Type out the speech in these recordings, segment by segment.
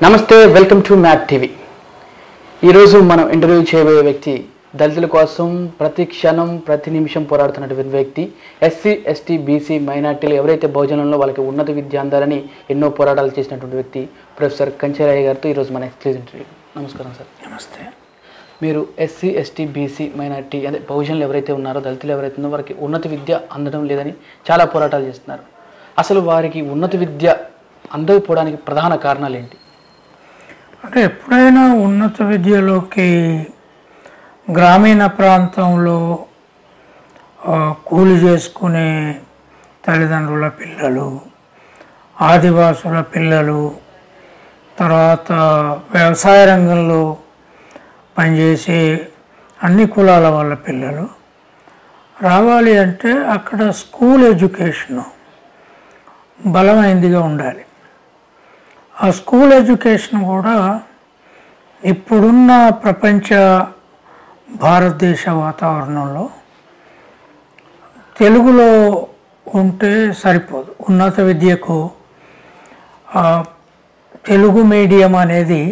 నమస్తే welcome to mat TV ఈరోజు మనం ఇంటర్వ్యూ చేయబోయే వ్యక్తి దళితుల కోసం ప్రతి క్షణం ప్రతి నిమిషం పోరాడుతున్నటువంటి వ్యక్తి ఎస్సీ ఎస్టీ బీసీ మైనార్టీలు ఎవరైతే బహుజనంలో వాళ్ళకి ఉన్నత విద్య అందాలని ఎన్నో పోరాటాలు చేసినటువంటి వ్యక్తి ప్రొఫెసర్ కంచెరాయ గారితో ఈరోజు మన ఎక్స్క్లూజివ్ ఇంటర్వ్యూ నమస్కారం సార్ నమస్తే మీరు ఎస్సీ ఎస్టీ బీసీ మైనార్టీ అదే బహుజనులు ఎవరైతే ఉన్నారో దళితులు ఎవరైతే ఉన్నారో వారికి ఉన్నత విద్య అందడం లేదని చాలా పోరాటాలు చేస్తున్నారు అసలు వారికి ఉన్నత విద్య అందకపోవడానికి ప్రధాన కారణాలు ఏంటి అంటే ఎప్పుడైనా ఉన్నత విద్యలోకి గ్రామీణ ప్రాంతంలో ఆ, కూలి చేసుకునే తల్లిదండ్రుల పిల్లలు ఆదివాసుల పిల్లలు తర్వాత వ్యవసాయ రంగంలో పనిచేసే అన్ని కులాల వాళ్ళ పిల్లలు రావాలి అంటే అక్కడ స్కూల్ ఎడ్యుకేషను బలమైందిగా ఉండాలి ఆ స్కూల్ ఎడ్యుకేషన్ కూడా ఇప్పుడున్న ప్రపంచ భారతదేశ వాతావరణంలో తెలుగులో ఉంటే సరిపోదు ఉన్నత విద్యకు ఆ, తెలుగు మీడియం అనేది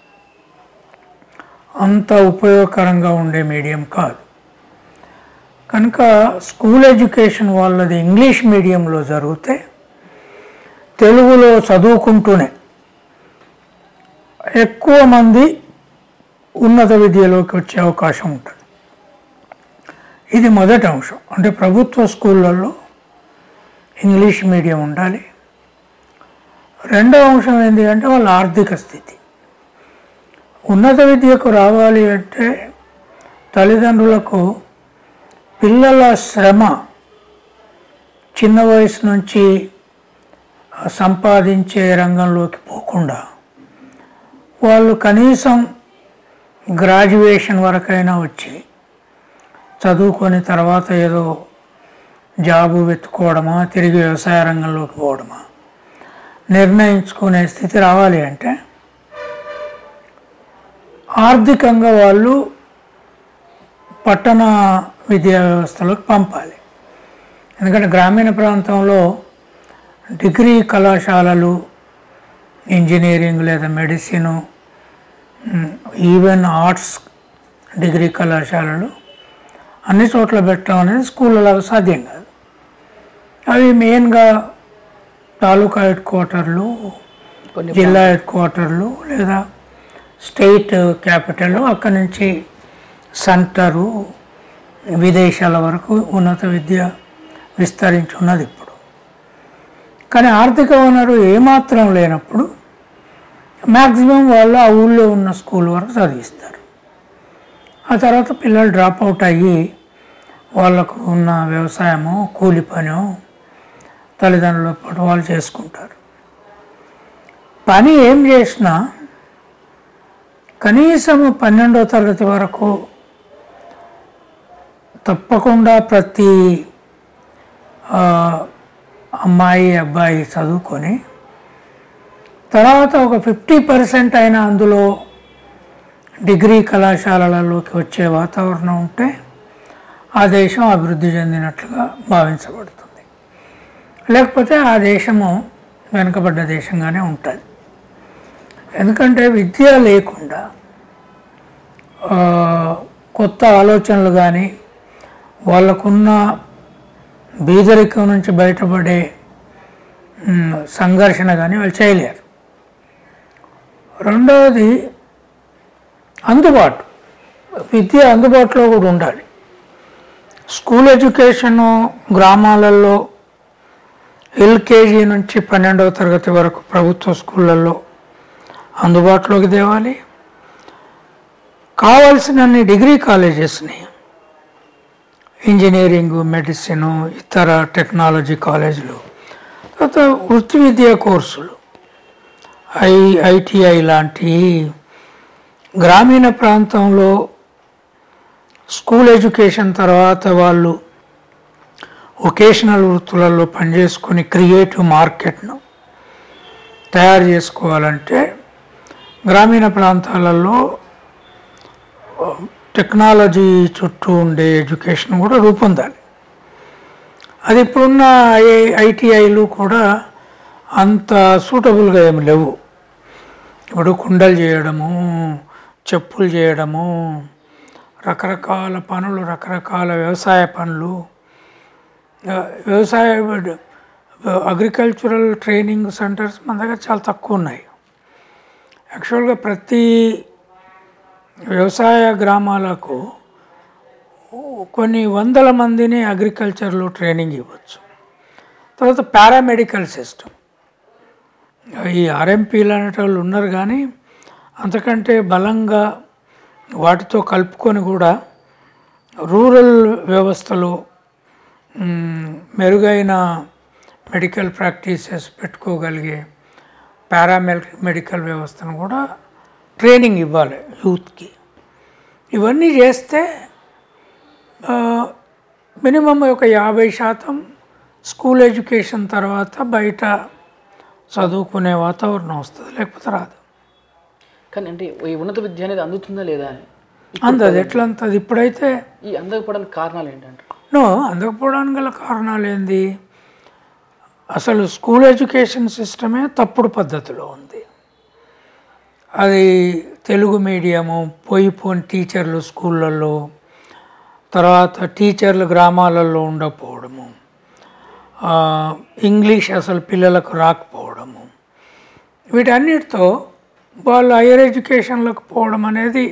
అంత ఉపయోగకరంగా ఉండే మీడియం కాదు కనుక స్కూల్ ఎడ్యుకేషన్ వాళ్ళది ఇంగ్లీష్ మీడియంలో జరిగితే తెలుగులో చదువుకుంటూనే ఎక్కువ మంది ఉన్నత విద్యలోకి వచ్చే అవకాశం ఉంటుంది ఇది మొదటి అంశం అంటే ప్రభుత్వ స్కూళ్ళల్లో ఇంగ్లీష్ మీడియం ఉండాలి రెండవ అంశం ఏంటి అంటే వాళ్ళ ఆర్థిక స్థితి ఉన్నత విద్యకు రావాలి అంటే తల్లిదండ్రులకు పిల్లల శ్రమ చిన్న వయసు నుంచి సంపాదించే రంగంలోకి పోకుండా వాళ్ళు కనీసం గ్రాడ్యుయేషన్ వరకైనా వచ్చి చదువుకొని తర్వాత ఏదో జాబు వెతుక్కోవడమా తిరిగి వ్యవసాయ రంగంలోకి పోవడమా నిర్ణయించుకునే స్థితి రావాలి అంటే ఆర్థికంగా వాళ్ళు పట్టణ విద్యా వ్యవస్థలోకి పంపాలి ఎందుకంటే గ్రామీణ ప్రాంతంలో డిగ్రీ కళాశాలలు ఇంజనీరింగ్ లేదా మెడిసిన్ ఈవెన్ ఆర్ట్స్ డిగ్రీ కళాశాలలు అన్ని చోట్ల పెట్టడం అనేది స్కూళ్ళలాగా సాధ్యం కాదు అవి మెయిన్గా తాలూకా హెడ్ క్వార్టర్లు కొన్ని జిల్లా హెడ్ క్వార్టర్లు లేదా స్టేట్ క్యాపిటల్ అక్కడి నుంచి సెంటరు విదేశాల వరకు ఉన్నత విద్య విస్తరించి ఉన్నది ఇప్పుడు కానీ ఆర్థిక వనరు ఏమాత్రం లేనప్పుడు మ్యాక్సిమం వాళ్ళు ఆ ఊళ్ళో ఉన్న స్కూల్ వరకు చదివిస్తారు ఆ తర్వాత పిల్లలు డ్రాప్ అవుట్ అయ్యి వాళ్ళకు ఉన్న వ్యవసాయమో కూలి పనో తల్లిదండ్రుల పాటు వాళ్ళు చేసుకుంటారు పని ఏం చేసినా కనీసం పన్నెండో తరగతి వరకు తప్పకుండా ప్రతి ఆ, అమ్మాయి అబ్బాయి చదువుకొని తర్వాత ఒక ఫిఫ్టీ పర్సెంట్ అయినా అందులో డిగ్రీ కళాశాలలలోకి వచ్చే వాతావరణం ఉంటే ఆ దేశం అభివృద్ధి చెందినట్లుగా భావించబడుతుంది లేకపోతే ఆ దేశము వెనుకబడ్డ దేశంగానే ఉంటుంది ఎందుకంటే విద్య లేకుండా ఆ, కొత్త ఆలోచనలు కానీ వాళ్ళకున్న బీదరికం నుంచి బయటపడే మ్, సంఘర్షణ కానీ వాళ్ళు చేయలేరు రెండవది అందుబాటు విద్య అందుబాటులో కూడా ఉండాలి స్కూల్ ఎడ్యుకేషను గ్రామాలలో ఎల్కేజీ నుంచి పన్నెండవ తరగతి వరకు ప్రభుత్వ స్కూళ్ళల్లో అందుబాటులోకి తేవాలి కావాల్సినన్ని డిగ్రీ కాలేజెస్ని ఇంజనీరింగ్ మెడిసిన్ ఇతర టెక్నాలజీ కాలేజీలు తర్వాత వృత్తి విద్యా కోర్సులు ఐ ఐటీఐ లాంటి గ్రామీణ ప్రాంతంలో స్కూల్ ఎడ్యుకేషన్ తర్వాత వాళ్ళు వొకేషనల్ వృత్తులలో పనిచేసుకుని క్రియేటివ్ మార్కెట్ను తయారు చేసుకోవాలంటే గ్రామీణ ప్రాంతాలలో టెక్నాలజీ చుట్టూ ఉండే ఎడ్యుకేషన్ కూడా రూపొందాలి అది ఇప్పుడున్న ఐ ఐటీఐలు కూడా అంత సూటబుల్గా ఏమి లేవు ఇప్పుడు కుండలు చేయడము చెప్పులు చేయడము రకరకాల పనులు రకరకాల వ్యవసాయ పనులు ఆ, వ్యవసాయ అగ్రికల్చరల్ ట్రైనింగ్ సెంటర్స్ మన దగ్గర చాలా తక్కువ ఉన్నాయి యాక్చువల్గా ప్రతి వ్యవసాయ గ్రామాలకు కొన్ని వందల మందిని అగ్రికల్చర్లో ట్రైనింగ్ ఇవ్వచ్చు తర్వాత పారామెడికల్ సిస్టమ్ ఈ ఆర్ఎంపీలు అనేటోళ్ళు ఉన్నారు కానీ అంతకంటే బలంగా వాటితో కలుపుకొని కూడా రూరల్ వ్యవస్థలో మ్, మెరుగైన మెడికల్ ప్రాక్టీసెస్ పెట్టుకోగలిగే పారామెల్ మెడికల్ వ్యవస్థను కూడా ట్రైనింగ్ ఇవ్వాలి యూత్కి ఇవన్నీ చేస్తే మినిమం ఒక యాభై శాతం స్కూల్ ఎడ్యుకేషన్ తర్వాత బయట చదువుకునే వాతావరణం వస్తుంది లేకపోతే రాదు కానీ అంటే ఈ ఉన్నత విద్య అనేది అందుతుందా లేదా అని అందదు ఎట్లా అంతది ఇప్పుడైతే ఈ అందకపోవడానికి కారణాలు ఏంటంటే నో అందకపోవడానికి గల కారణాలు ఏంది అసలు స్కూల్ ఎడ్యుకేషన్ సిస్టమే తప్పుడు పద్ధతిలో ఉంది అది తెలుగు మీడియము పోయి పోని టీచర్లు స్కూళ్ళల్లో తర్వాత టీచర్లు గ్రామాలలో ఉండకపోవడము ఆ, ఇంగ్లీష్ అసలు పిల్లలకు రాకపోవడము వీటన్నిటితో వాళ్ళు హైయర్ ఎడ్యుకేషన్లకు పోవడం అనేది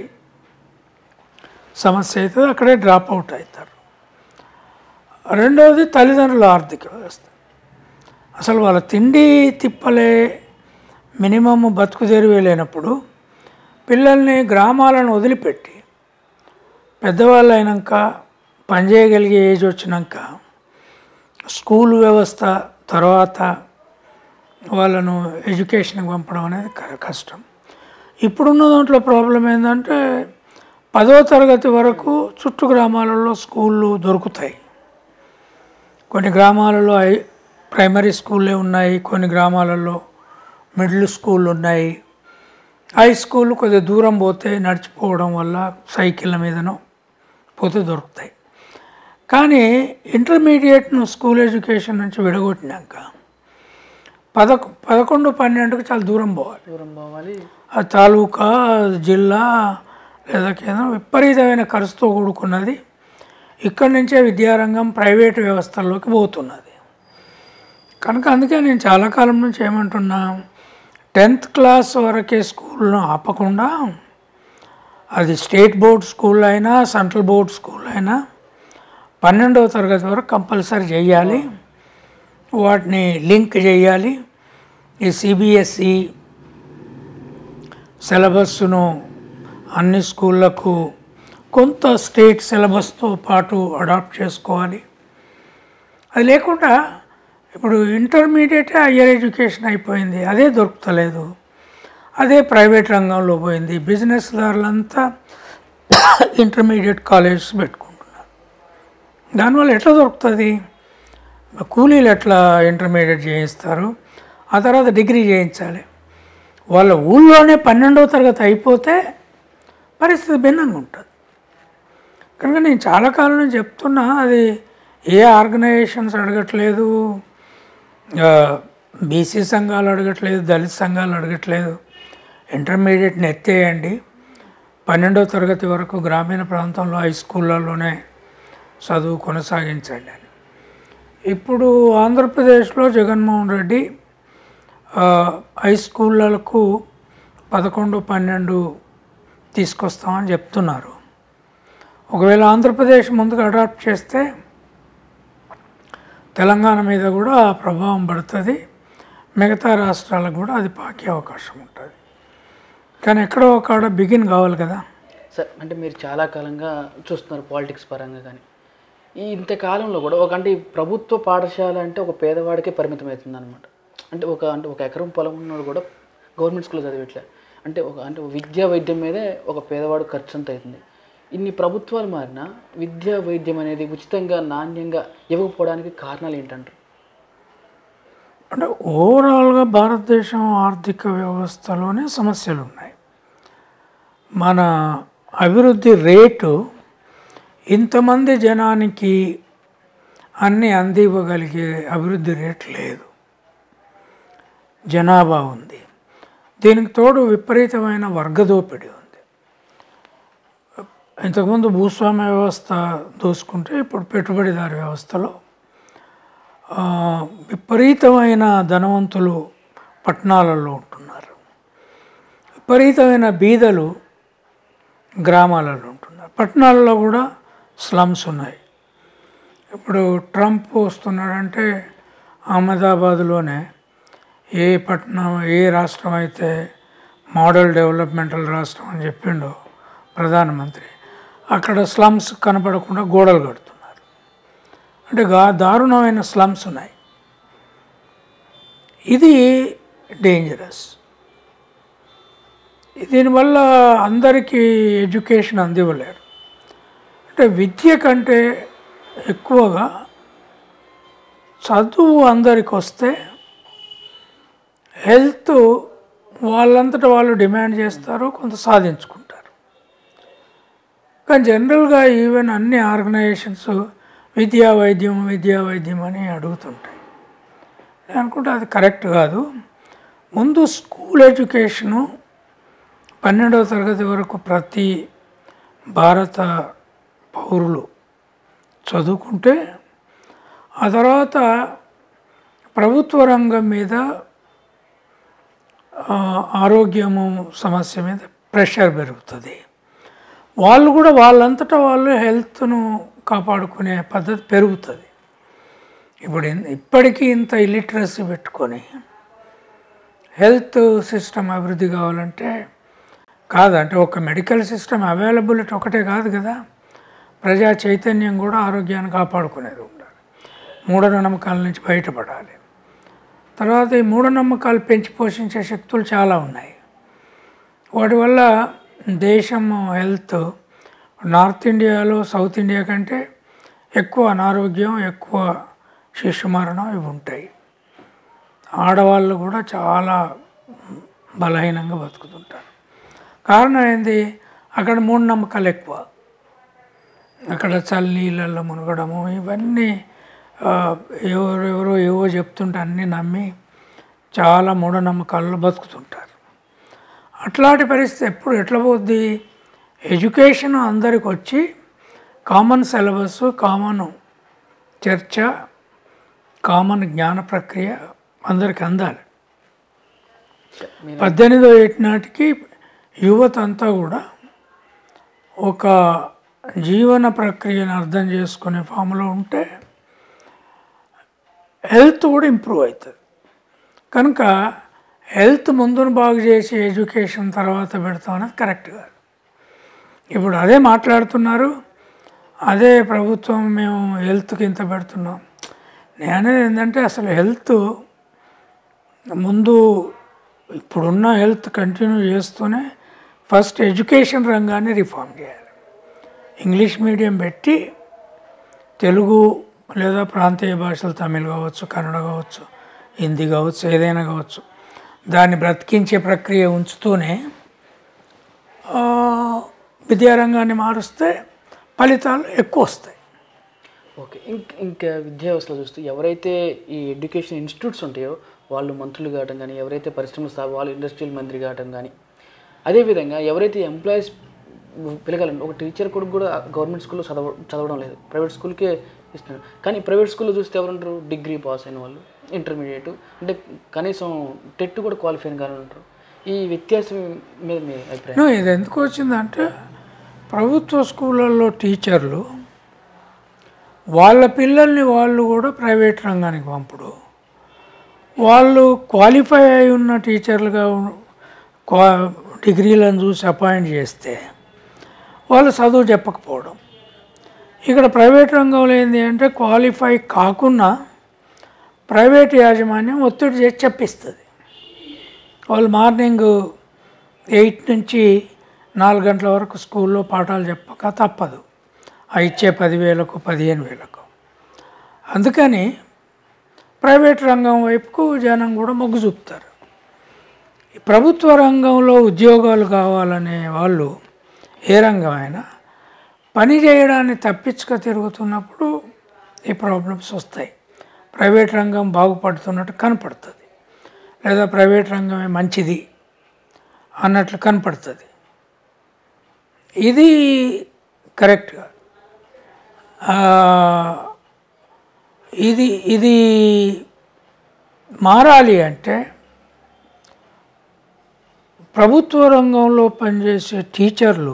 సమస్య అవుతుంది అక్కడే డ్రాప్ అవుట్ అవుతారు రెండవది తల్లిదండ్రుల ఆర్థిక వ్యవస్థ అసలు వాళ్ళ తిండి తిప్పలే మినిమమ్ బతుకు తెరివే లేనప్పుడు పిల్లల్ని గ్రామాలను వదిలిపెట్టి పెద్దవాళ్ళు అయినాక పనిచేయగలిగే ఏజ్ వచ్చినాక స్కూల్ వ్యవస్థ తర్వాత వాళ్ళను ఎడ్యుకేషన్కి పంపడం అనేది క- కష్టం ఇప్పుడున్న దాంట్లో ప్రాబ్లం ఏంటంటే పదో తరగతి వరకు చుట్టూ గ్రామాలలో స్కూళ్ళు దొరుకుతాయి కొన్ని గ్రామాలలో హై ప్రైమరీ స్కూళ్ళే ఉన్నాయి కొన్ని గ్రామాలలో మిడిల్ స్కూల్ ఉన్నాయి హై స్కూల్ కొద్దిగా దూరం పోతే నడిచిపోవడం వల్ల సైకిళ్ళ మీదనో పోతే దొరుకుతాయి కానీ ఇంటర్మీడియట్ను స్కూల్ ఎడ్యుకేషన్ నుంచి విడగొట్టినాక పదకొ పదకొండు పన్నెండుకి చాలా దూరం పోవాలి దూరం పోవాలి ఆ తాలూకా జిల్లా లేదా కేంద్రం విపరీతమైన ఖర్చుతో కూడుకున్నది ఇక్కడి నుంచే విద్యారంగం ప్రైవేటు వ్యవస్థల్లోకి పోతున్నది కనుక అందుకే నేను చాలా కాలం నుంచి ఏమంటున్నా టెన్త్ క్లాస్ వరకే స్కూల్ను ఆపకుండా అది స్టేట్ బోర్డ్ స్కూల్ అయినా సెంట్రల్ బోర్డ్ స్కూల్ అయినా పన్నెండవ తరగతి వరకు కంపల్సరీ చేయాలి వాటిని లింక్ చేయాలి ఈ సిబిఎస్ఈ సిలబస్ను అన్ని స్కూళ్ళకు కొంత స్టేట్ సిలబస్తో పాటు అడాప్ట్ చేసుకోవాలి అది లేకుండా ఇప్పుడు ఇంటర్మీడియట్ హయ్యర్ ఎడ్యుకేషన్ అయిపోయింది అదే దొరుకుతలేదు అదే ప్రైవేట్ రంగంలో పోయింది బిజినెస్ దారులంతా ఇంటర్మీడియట్ కాలేజెస్ పెట్టుకుంటున్నారు దానివల్ల ఎట్లా దొరుకుతుంది కూలీలు ఎట్లా ఇంటర్మీడియట్ చేయిస్తారు ఆ తర్వాత డిగ్రీ చేయించాలి వాళ్ళ ఊళ్ళోనే పన్నెండవ తరగతి అయిపోతే పరిస్థితి భిన్నంగా ఉంటుంది కనుక నేను చాలా కాలం నుంచి చెప్తున్నా అది ఏ ఆర్గనైజేషన్స్ అడగట్లేదు బీసీ సంఘాలు అడగట్లేదు దళిత సంఘాలు అడగట్లేదు ఇంటర్మీడియట్ని ఎత్తేయండి పన్నెండవ తరగతి వరకు గ్రామీణ ప్రాంతంలో హై స్కూళ్ళలోనే చదువు కొనసాగించండి అని ఇప్పుడు ఆంధ్రప్రదేశ్లో జగన్మోహన్ రెడ్డి ఆ, హై స్కూళ్ళకు పదకొండు పన్నెండు తీసుకొస్తామని చెప్తున్నారు ఒకవేళ ఆంధ్రప్రదేశ్ ముందుకు అడాప్ట్ చేస్తే తెలంగాణ మీద కూడా ఆ ప్రభావం పడుతుంది మిగతా రాష్ట్రాలకు కూడా అది పాకే అవకాశం ఉంటుంది కానీ ఎక్కడో ఒక బిగిన్ కావాలి కదా సార్ అంటే మీరు చాలా కాలంగా చూస్తున్నారు పాలిటిక్స్ పరంగా కానీ ఈ ఇంతకాలంలో కూడా ఒక అంటే ఈ ప్రభుత్వ పాఠశాల అంటే ఒక పేదవాడికే పరిమితం అవుతుంది అనమాట అంటే ఒక అంటే ఒక ఎకరం పొలం ఉన్నవాడు కూడా గవర్నమెంట్ స్కూల్లో చదివట్లే అంటే ఒక అంటే ఒక విద్యా వైద్యం మీదే ఒక పేదవాడు ఖర్చు అంత అవుతుంది ఇన్ని ప్రభుత్వాలు మారినా విద్యా వైద్యం అనేది ఉచితంగా నాణ్యంగా ఇవ్వకపోవడానికి కారణాలు ఏంటంటారు అంటే ఓవరాల్గా భారతదేశం ఆర్థిక వ్యవస్థలోనే సమస్యలు ఉన్నాయి మన అభివృద్ధి రేటు ఇంతమంది జనానికి అన్నీ అందివ్వగలిగే అభివృద్ధి రేటు లేదు జనాభా ఉంది దీనికి తోడు విపరీతమైన వర్గదోపిడి ఉంది ఇంతకుముందు భూస్వామ్య వ్యవస్థ దోసుకుంటే ఇప్పుడు పెట్టుబడిదారి వ్యవస్థలో ఆ, విపరీతమైన ధనవంతులు పట్టణాలలో ఉంటున్నారు విపరీతమైన బీదలు గ్రామాలలో ఉంటున్నారు పట్టణాలలో కూడా స్లమ్స్ ఉన్నాయి ఇప్పుడు ట్రంప్ వస్తున్నాడంటే అహ్మదాబాద్లోనే ఏ పట్టణం ఏ రాష్ట్రం అయితే మోడల్ డెవలప్మెంటల్ రాష్ట్రం అని చెప్పిండో ప్రధానమంత్రి అక్కడ స్లమ్స్ కనపడకుండా గోడలు కడుతున్నారు అంటే గా దారుణమైన స్లమ్స్ ఉన్నాయి ఇది డేంజరస్ దీనివల్ల అందరికీ ఎడ్యుకేషన్ అందివ్వలేరు అంటే విద్య కంటే ఎక్కువగా చదువు అందరికి వస్తే హెల్త్ వాళ్ళంతట వాళ్ళు డిమాండ్ చేస్తారు కొంత సాధించుకుంటారు కానీ జనరల్గా ఈవెన్ అన్ని ఆర్గనైజేషన్స్ విద్యా వైద్యం విద్యా వైద్యం అని అడుగుతుంటాయి నేను అనుకుంటే అది కరెక్ట్ కాదు ముందు స్కూల్ ఎడ్యుకేషను పన్నెండవ తరగతి వరకు ప్రతి భారత పౌరులు చదువుకుంటే ఆ తర్వాత ప్రభుత్వ రంగం మీద ఆ, ఆరోగ్యము సమస్య మీద ప్రెషర్ పెరుగుతుంది వాళ్ళు కూడా వాళ్ళంతటా వాళ్ళు హెల్త్ను కాపాడుకునే పద్ధతి పెరుగుతుంది ఇప్పుడు ఇన్- ఇప్పటికీ ఇంత ఇలిటరసీ పెట్టుకొని హెల్త్ సిస్టమ్ అభివృద్ధి కావాలంటే కాదు అంటే ఒక మెడికల్ సిస్టమ్ అవైలబిలిటీ ఒకటే కాదు కదా ప్రజా చైతన్యం కూడా ఆరోగ్యాన్ని కాపాడుకునేది ఉండాలి మూఢనమ్మకాల నుంచి బయటపడాలి తర్వాత ఈ మూఢనమ్మకాలు పెంచి పోషించే శక్తులు చాలా ఉన్నాయి వాటి వల్ల దేశం హెల్త్ నార్త్ ఇండియాలో సౌత్ ఇండియా కంటే ఎక్కువ అనారోగ్యం ఎక్కువ శిశు మరణం ఇవి ఉంటాయి ఆడవాళ్ళు కూడా చాలా బలహీనంగా బతుకుతుంటారు కారణం ఏంది అక్కడ మూఢనమ్మకాలు ఎక్కువ అక్కడ చల్లనీళ్ళల్లో మునగడము ఇవన్నీ ఆ, ఎవరెవరో ఏవో చెప్తుంటే అన్నీ నమ్మి చాలా మూఢనమ్మకాల్లో బతుకుతుంటారు అట్లాంటి పరిస్థితి ఎప్పుడు ఎట్లా పోద్ది ఎడ్యుకేషన్ అందరికి వచ్చి కామన్ సిలబస్ కామన్ చర్చ కామన్ జ్ఞాన ప్రక్రియ అందరికి అందాలి పద్దెనిమిదో ఏటి నాటికి యువత అంతా కూడా ఒక జీవన ప్రక్రియను అర్థం చేసుకునే ఫామ్లో ఉంటే హెల్త్ కూడా ఇంప్రూవ్ అవుతుంది కనుక హెల్త్ ముందును బాగు చేసి ఎడ్యుకేషన్ తర్వాత పెడతాం అనేది కరెక్ట్ కాదు ఇప్పుడు అదే మాట్లాడుతున్నారు అదే ప్రభుత్వం మేము హెల్త్కి ఇంత పెడుతున్నాం నేనేది ఏంటంటే అసలు హెల్త్ ముందు ఇప్పుడున్న హెల్త్ కంటిన్యూ చేస్తూనే ఫస్ట్ ఎడ్యుకేషన్ రంగాన్ని రిఫార్మ్ చేయాలి ఇంగ్లీష్ మీడియం పెట్టి తెలుగు లేదా ప్రాంతీయ భాషలు తమిళ్ కావచ్చు కన్నడ కావచ్చు హిందీ కావచ్చు ఏదైనా కావచ్చు దాన్ని బ్రతికించే ప్రక్రియ ఉంచుతూనే ఆ, విద్యారంగాన్ని మారుస్తే ఫలితాలు ఎక్కువ వస్తాయి ఓకే ఇంక ఇంకా విద్యా వ్యవస్థలో చూస్తే ఎవరైతే ఈ ఎడ్యుకేషన్ ఇన్స్టిట్యూట్స్ ఉంటాయో వాళ్ళు మంత్రులు కావటం కానీ ఎవరైతే పరిశ్రమలు స్థాప వాళ్ళు ఇండస్ట్రియల్ మంత్రి కావటం కానీ అదేవిధంగా ఎవరైతే ఎంప్లాయీస్ పిలగాలండి ఒక టీచర్ కొడుకు కూడా గవర్నమెంట్ స్కూల్లో చదవ చదవడం లేదు ప్రైవేట్ స్కూల్కే ఇస్తున్నారు కానీ ప్రైవేట్ స్కూల్లో చూస్తే ఎవరుంటారు డిగ్రీ పాస్ అయిన వాళ్ళు ఇంటర్మీడియట్ అంటే కనీసం టెట్ కూడా క్వాలిఫై కానీ ఉంటారు ఈ వ్యత్యాసం మీద మీ అభిప్రాయం నో, ఇది ఎందుకు వచ్చిందంటే ప్రభుత్వ స్కూళ్ళల్లో టీచర్లు వాళ్ళ పిల్లల్ని వాళ్ళు కూడా ప్రైవేట్ రంగానికి పంపుడు వాళ్ళు క్వాలిఫై అయి ఉన్న టీచర్లుగా ఉ- క్వా డిగ్రీలను చూసి అపాయింట్ చేస్తే వాళ్ళు చదువు చెప్పకపోవడం ఇక్కడ ప్రైవేట్ రంగంలో ఏంటి అంటే క్వాలిఫై కాకుండా ప్రైవేట్ యాజమాన్యం ఒత్తిడి చేసి చెప్పిస్తుంది వాళ్ళు మార్నింగ్ ఎయిట్ నుంచి నాలుగు గంటల వరకు స్కూల్లో పాఠాలు చెప్పక తప్పదు ఆ ఇచ్చే పదివేలకు పదిహేను వేలకు అందుకని ప్రైవేట్ రంగం వైపుకు జనం కూడా మొగ్గు చూపుతారు ఈ ప్రభుత్వ రంగంలో ఉద్యోగాలు కావాలనే వాళ్ళు ఏ రంగమైనా పని చేయడాన్ని తప్పించుక తిరుగుతున్నప్పుడు ఈ ప్రాబ్లమ్స్ వస్తాయి ప్రైవేట్ రంగం బాగుపడుతున్నట్టు కనపడుతుంది లేదా ప్రైవేట్ రంగమే మంచిది అన్నట్లు కనపడుతుంది ఇది కరెక్ట్గా ఇది ఇది మారాలి అంటే ప్రభుత్వ రంగంలో పనిచేసే టీచర్లు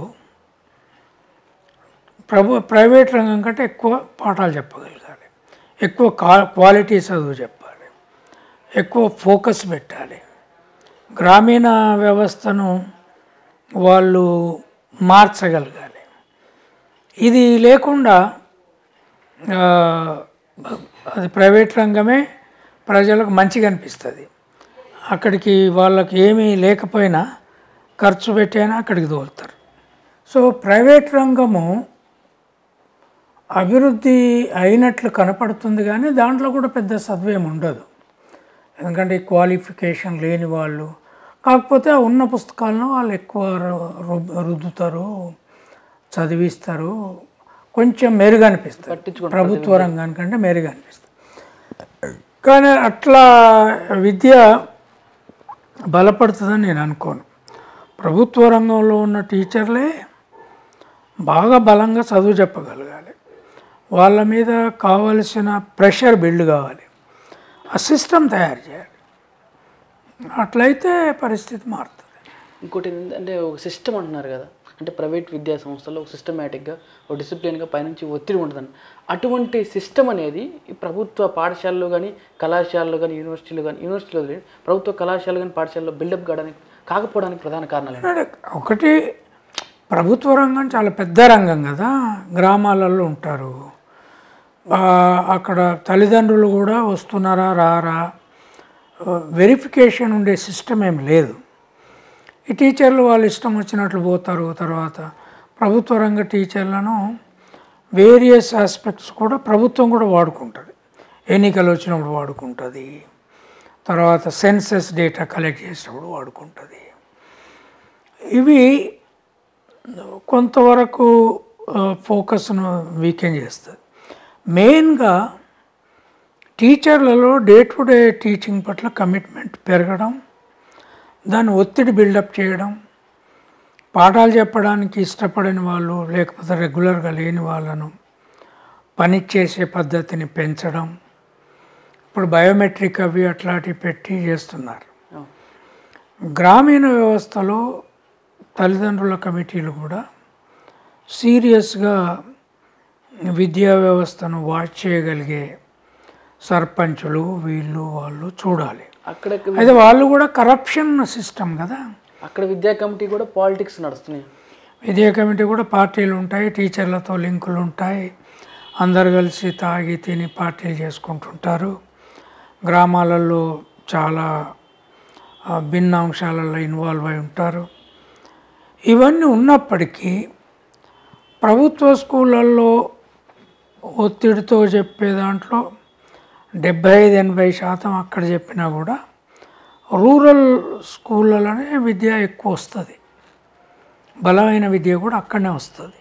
ప్రభు ప్రైవేట్ రంగం కంటే ఎక్కువ పాఠాలు చెప్పగలగాలి ఎక్కువ కా క్వాలిటీ చదువు చెప్పాలి ఎక్కువ ఫోకస్ పెట్టాలి గ్రామీణ వ్యవస్థను వాళ్ళు మార్చగలగాలి ఇది లేకుండా ఆ, అది ప్రైవేట్ రంగమే ప్రజలకు మంచిగా అనిపిస్తుంది అక్కడికి వాళ్ళకి ఏమీ లేకపోయినా ఖర్చు పెట్టైనా అక్కడికి తోలుతారు సో ప్రైవేట్ రంగము అభివృద్ధి అయినట్లు కనపడుతుంది కానీ దాంట్లో కూడా పెద్ద సద్వేం ఉండదు ఎందుకంటే క్వాలిఫికేషన్ లేని వాళ్ళు కాకపోతే ఆ ఉన్న పుస్తకాలను వాళ్ళు ఎక్కువ రు- రు- రుద్దుతారు చదివిస్తారు కొంచెం మెరుగు అనిపిస్తుంది ప్రభుత్వ రంగానికంటే మెరుగు అనిపిస్తుంది కానీ అట్లా విద్య బలపడుతుందని నేను అనుకోను ప్రభుత్వ రంగంలో ఉన్న టీచర్లే బాగా బలంగా చదువు చెప్పగలగాలి వాళ్ళ మీద కావలసిన ప్రెషర్ బిల్డ్ కావాలి ఆ సిస్టమ్ తయారు చేయాలి అట్లయితే పరిస్థితి మారుతుంది ఇంకోటి ఏంటంటే ఒక సిస్టమ్ అంటున్నారు కదా అంటే ప్రైవేట్ విద్యా సంస్థల్లో ఒక సిస్టమేటిక్గా ఒక డిసిప్లిన్గా పైనుంచి ఒత్తిడి ఉంటుందని అటువంటి సిస్టమ్ అనేది ఈ ప్రభుత్వ పాఠశాలలో కానీ కళాశాలలో కానీ యూనివర్సిటీలు కానీ యూనివర్సిటీలో లేదు ప్రభుత్వ కళాశాలలు కానీ పాఠశాలలో బిల్డప్ కావడానికి కాకపోవడానికి ప్రధాన కారణాలు ఏంటి? అంటే ఒకటి ప్రభుత్వ రంగం చాలా పెద్ద రంగం కదా గ్రామాలలో ఉంటారు ఆ, అక్కడ తల్లిదండ్రులు కూడా వస్తున్నారా రారా వెరిఫికేషన్ ఉండే సిస్టమ్ ఏం లేదు ఈ టీచర్లు వాళ్ళు ఇష్టం వచ్చినట్లు పోతారు తర్వాత ప్రభుత్వ రంగ టీచర్లను వేరియస్ ఆస్పెక్ట్స్ కూడా ప్రభుత్వం కూడా వాడుకుంటుంది ఎన్నికలు వచ్చినప్పుడు వాడుకుంటుంది తర్వాత సెన్సస్ డేటా కలెక్ట్ చేసినప్పుడు వాడుకుంటుంది ఇవి కొంతవరకు ఆ, ఫోకస్ను వీకెండ్ చేస్తుంది మెయిన్గా టీచర్లలో డే టు డే టీచింగ్ పట్ల కమిట్మెంట్ పెరగడం దాన్ని ఒత్తిడి బిల్డప్ చేయడం పాఠాలు చెప్పడానికి ఇష్టపడని వాళ్ళు లేకపోతే రెగ్యులర్గా లేని వాళ్ళను పని చేసే పద్ధతిని పెంచడం ఇప్పుడు బయోమెట్రిక్ అవి అట్లాంటివి పెట్టి చేస్తున్నారు అవును. గ్రామీణ వ్యవస్థలో తల్లిదండ్రుల కమిటీలు కూడా సీరియస్గా విద్యా వ్యవస్థను వాచ్ చేయగలిగే సర్పంచులు వీళ్ళు వాళ్ళు చూడాలి అక్కడ అయితే వాళ్ళు కూడా కరప్షన్ సిస్టమ్ కదా అక్కడ విద్యా కమిటీ కూడా పాలిటిక్స్ నడుస్తున్నాయి విద్యా కమిటీ కూడా పార్టీలు ఉంటాయి టీచర్లతో లింకులు ఉంటాయి అందరు కలిసి తాగి తిని పార్టీలు చేసుకుంటుంటారు గ్రామాలలో చాలా ఆ, భిన్న అంశాలలో ఇన్వాల్వ్ అయి ఉంటారు ఇవన్నీ ఉన్నప్పటికీ ప్రభుత్వ స్కూళ్ళల్లో ఒత్తిడితో చెప్పే దాంట్లో డెబ్బై ఐదు ఎనభై శాతం అక్కడ చెప్పినా కూడా రూరల్ స్కూళ్ళలోనే విద్య ఎక్కువ వస్తుంది బలమైన విద్య కూడా అక్కడనే వస్తుంది